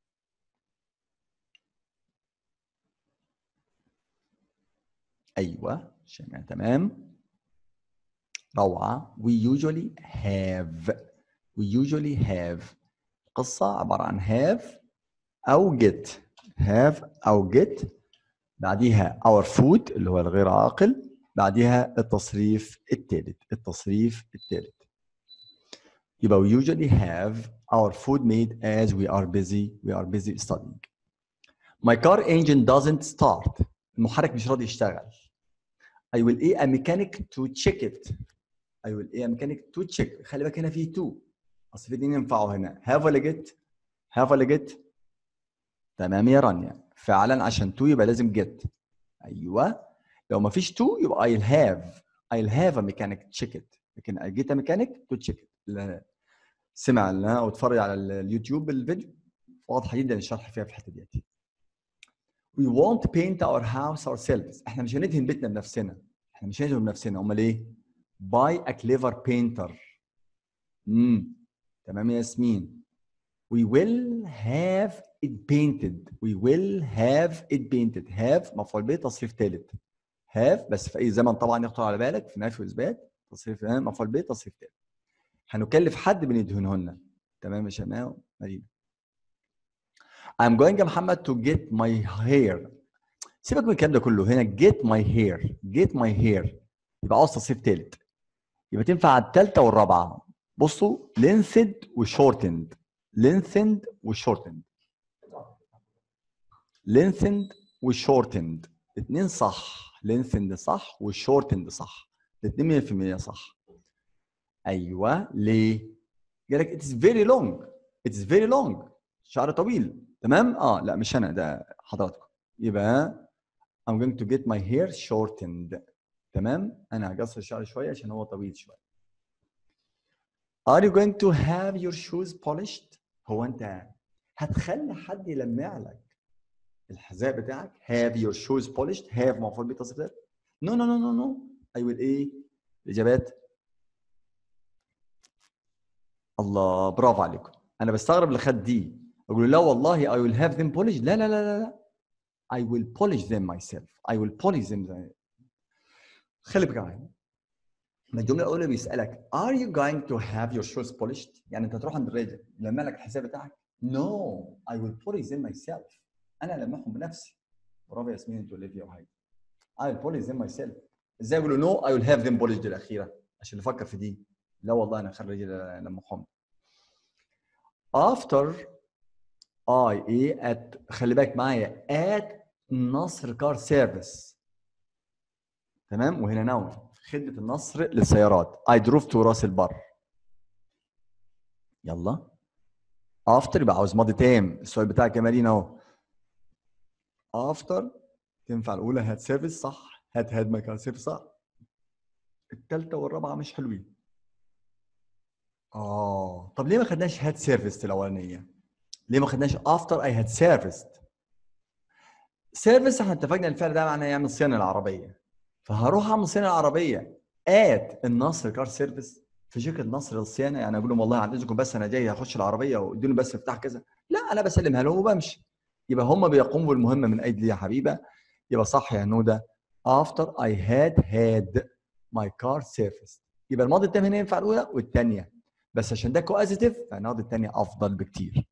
B: ايوه شمع تمام روعه we usually have we usually have قصه عباره عن have او get have او get بعديها our food اللي هو الغير عاقل بعديها التصريف الثالث التصريف الثالث يبقى we usually have our food made as we are busy we are busy studying my car engine doesn't start المحرك مش راضي يشتغل I will a a mechanic to check it I will a a mechanic to check خلي بالك هنا في to اصل في اتنين ينفعوا هنا have ولا get have ولا get تمام يا رانيا فعلا عشان to يبقى لازم get ايوه لو ما فيش to يبقى I'll have I'll have a mechanic check it لكن I get a mechanic to check it لا- سمع لنا او اتفرج على اليوتيوب الفيديو واضحه جدا الشرح فيها في الحته ديت We won't paint our house ourselves احنا مش هندهن بيتنا بنفسنا احنا مش هندهن بنفسنا امال ايه؟ Buy a clever painter امم تمام يا ياسمين We will have it painted. We will have it painted. Have مفعول به تصريف ثالث. Have بس في أي زمن طبعا يخطر على بالك في نفي وإثبات تصريف آه، مفعول به تصريف ثالث. هنكلف حد بندهنه لنا. تمام يا شماء مدينة. I'm going يا محمد to get my hair. سيبك من الكلام ده كله هنا get my hair get my hair يبقى عاوز تصريف ثالث. يبقى تنفع على الثالثة والرابعة. بصوا lengthened وshortened lengthened وshortened lengthened وshortened الاثنين صح lengthened صح وshortened صح الاثنين 100% صح ايوه ليه؟ قال لك it's very long it's very long شعر طويل تمام؟ اه لا مش انا ده حضراتكم يبقى I'm going to get my hair shortened تمام؟ انا هقصر شعري شويه عشان هو طويل شويه Are you going to have your shoes polished؟ هو انت هتخلي حد يلمع لك الحذاء بتاعك have your shoes polished have مفعول به تصريف ذات no no no no no I will ايه الاجابات الله برافو عليكم انا بستغرب اللي خد دي اقول له لا والله I will have them polished لا لا لا لا لا I will polish them myself I will polish them خلي بالك معايا ما الجمله الاولى بيسالك are you going to have your shoes polished يعني انت تروح عند الراجل يلمع لك الحساب بتاعك no I will polish them myself انا المعهم بنفسي برافو يا ياسمين انت اولivia وهايدي I'll polish them myself ازاي يقولوا نو I will have them polished الاخيره عشان نفكر في دي لا والله انا خريج لما حمد after I ايه at خلي بالك معايا at نصر كار سيرفيس تمام وهنا نون خدمه النصر للسيارات I drove to راس البر يلا after يبقى عاوز ماضي تام السؤال بتاعك يا مارينا اهو after تنفع الاولى هات سيرفيس صح هات هاد مكان سيرفيس صح الثالثه والرابعه مش حلوين اه طب ليه ما خدناش هاد سيرفيس الاولانيه ليه ما خدناش after I had serviced سيرفيس احنا اتفقنا الفعل ده معناه يعمل صيانه العربيه فهروح اعمل صيانه العربيه ات النصر كار سيرفيس في شركه نصر للصيانه يعني اقول لهم والله عن اذنكم بس انا جاي هخش العربيه وادوني بس مفتاح كذا لا انا بسلمها لهم وبمشي يبقى هم بيقوموا بالمهمه من اجلي يا حبيبه يبقى صح يا نوده after I had had my car serviced يبقى الماضي التام هنا ينفع الاولى والثانيه بس عشان ده كوازيتيف فالماضي الثانيه افضل بكتير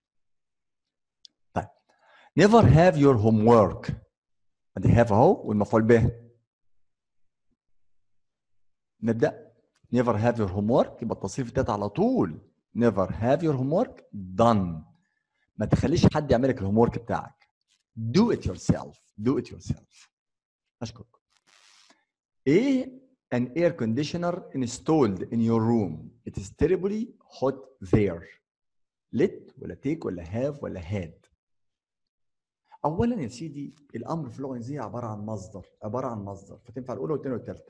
B: طيب never have your homework ادي have اهو والمفعول به نبدا never have your homework يبقى التصريف التالت على طول never have your homework done ما تخليش حد يعمل لك الهوم ورك بتاعك do it yourself do it yourself اشكرك ايه an air conditioner installed in your room it is terribly hot there let ولا take ولا have ولا had اولا يا سيدي الامر في اللغه الانجليزيه عباره عن مصدر عباره عن مصدر فتنفع الاولى والثانيه والثالثه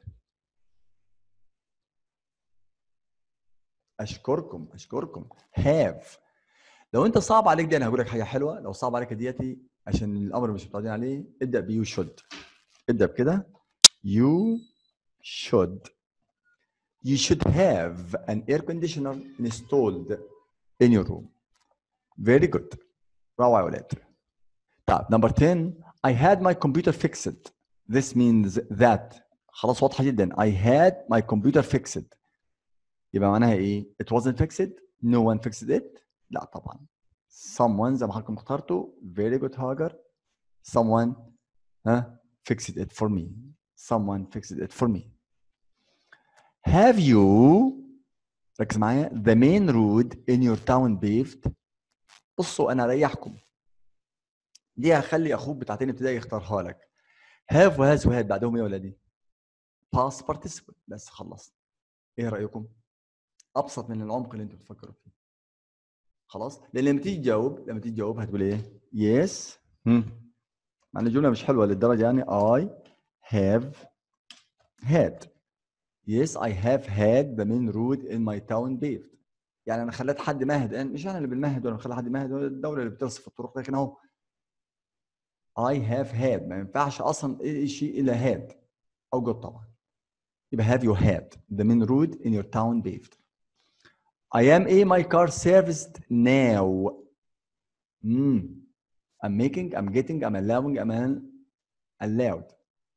B: اشكركم اشكركم have لو انت صعب عليك دي انا هقول لك حاجه حلوه لو صعب عليك ديتي عشان الامر مش متعودين عليه ابدا ب you should ابدا بكده you should you should have an air conditioner installed in your room very good روعه يا ولاد طيب number 10 I had my computer fixed this means that خلاص واضحه جدا I had my computer fixed يبقى معناها ايه it wasn't fixed no one fixed it لا طبعا someone زي ما حضراتكم اخترتوا very good هاجر someone ها fixed it for me someone fixed it for me have you ركز معايا the main road in your town paved بصوا انا اريحكم دي هخلي اخوك بتاع تاني ابتدائي يختارها لك have وهاز وهاد بعدهم ايه ولا دي past participle بس خلصنا ايه رايكم ابسط من العمق اللي انتوا بتفكروا فيه خلاص لان لما تيجي تجاوب لما تيجي تجاوب هتقول ايه يس هم مع ان الجمله مش حلوه للدرجه يعني I have had yes I have had the main road in my town paved يعني انا خليت حد ماهد يعني مش انا اللي بالمهد ولا خلي حد ماهد ولا الدوله اللي بترصف الطرق لكن اهو I have had ما ينفعش اصلا اي شيء الا had او good طبعا يبقى have you had the main road in your town paved I am a my car serviced now. Mm. I'm making, I'm getting, I'm allowing, I'm allowed.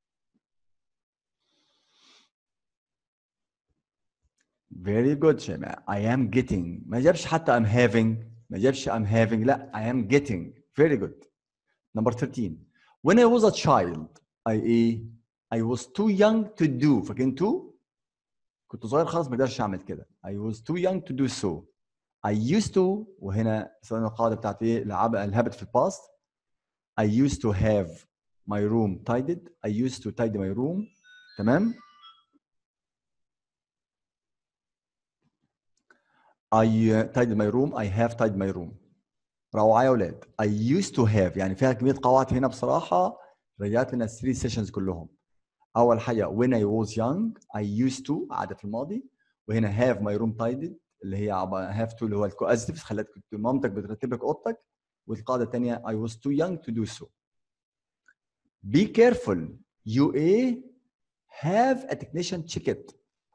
B: Very good شيماء. I am getting. ما جابش حتى I'm having. ما جابش I'm having. لا I am getting. Very good. Number 13. When I was a child, I I was too young to do. فاكرين to؟ كنت صغير خالص ما اقدرش اعمل كده I was too young to do so I used to وهنا استخدمنا القاعده بتاعت ايه الهابت في الباست I used to have my room tidied I used to tidy my room تمام I uh, tidied my room I have tidied my room روعه يا اولاد I used to have يعني فيها كميه قواعد هنا بصراحه رجعت لنا 3 سيشنز كلهم اول حاجه when I was young I used to عاده في الماضي وهنا have my room tidied اللي هي have to اللي هو الكوازيتيف خلت كنت مامتك بترتب لك اوضتك والقاعده الثانيه I was too young to do so be careful you a have a technician check it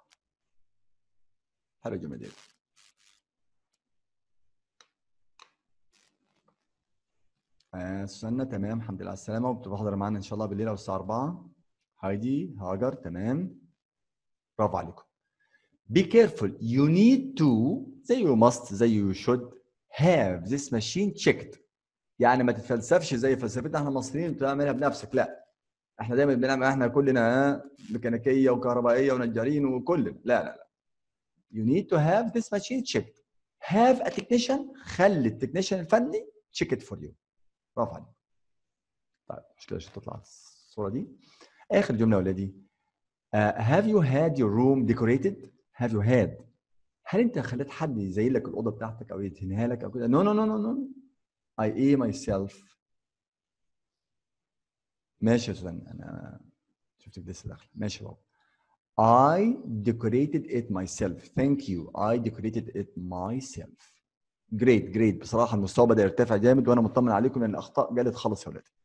B: حلو الجمله دي آه، استنى تمام الحمد لله على السلامه وبتبقى حاضره معانا ان شاء الله بالليل او الساعه 4 هايدي هاجر تمام برافو عليكم be careful you need to زي you must زي you should have this machine checked يعني ما تتفلسفش زي فلسفتنا احنا المصريين بتعملها بنفسك لا احنا دايما بنعمل احنا كلنا ها، ميكانيكيه وكهربائيه ونجارين وكل لا لا لا you need to have this machine checked have a technician خلي التكنيشن الفني check it for you برافو عليك طيب مشكله عشان تطلع الصوره دي اخر جمله يا ولادي uh, have you had your room decorated have you had هل انت خليت حد يزين لك الاوضه بتاعتك او يدهنها لك او كده نو نو نو نو نو I A myself ماشي يا سوزان انا شفتك لسه داخله ماشي يا بابا I decorated it myself thank you I decorated it myself great great بصراحه المستوى بدا يرتفع جامد وانا مطمن عليكم لان الاخطاء جالت خالص يا ولاد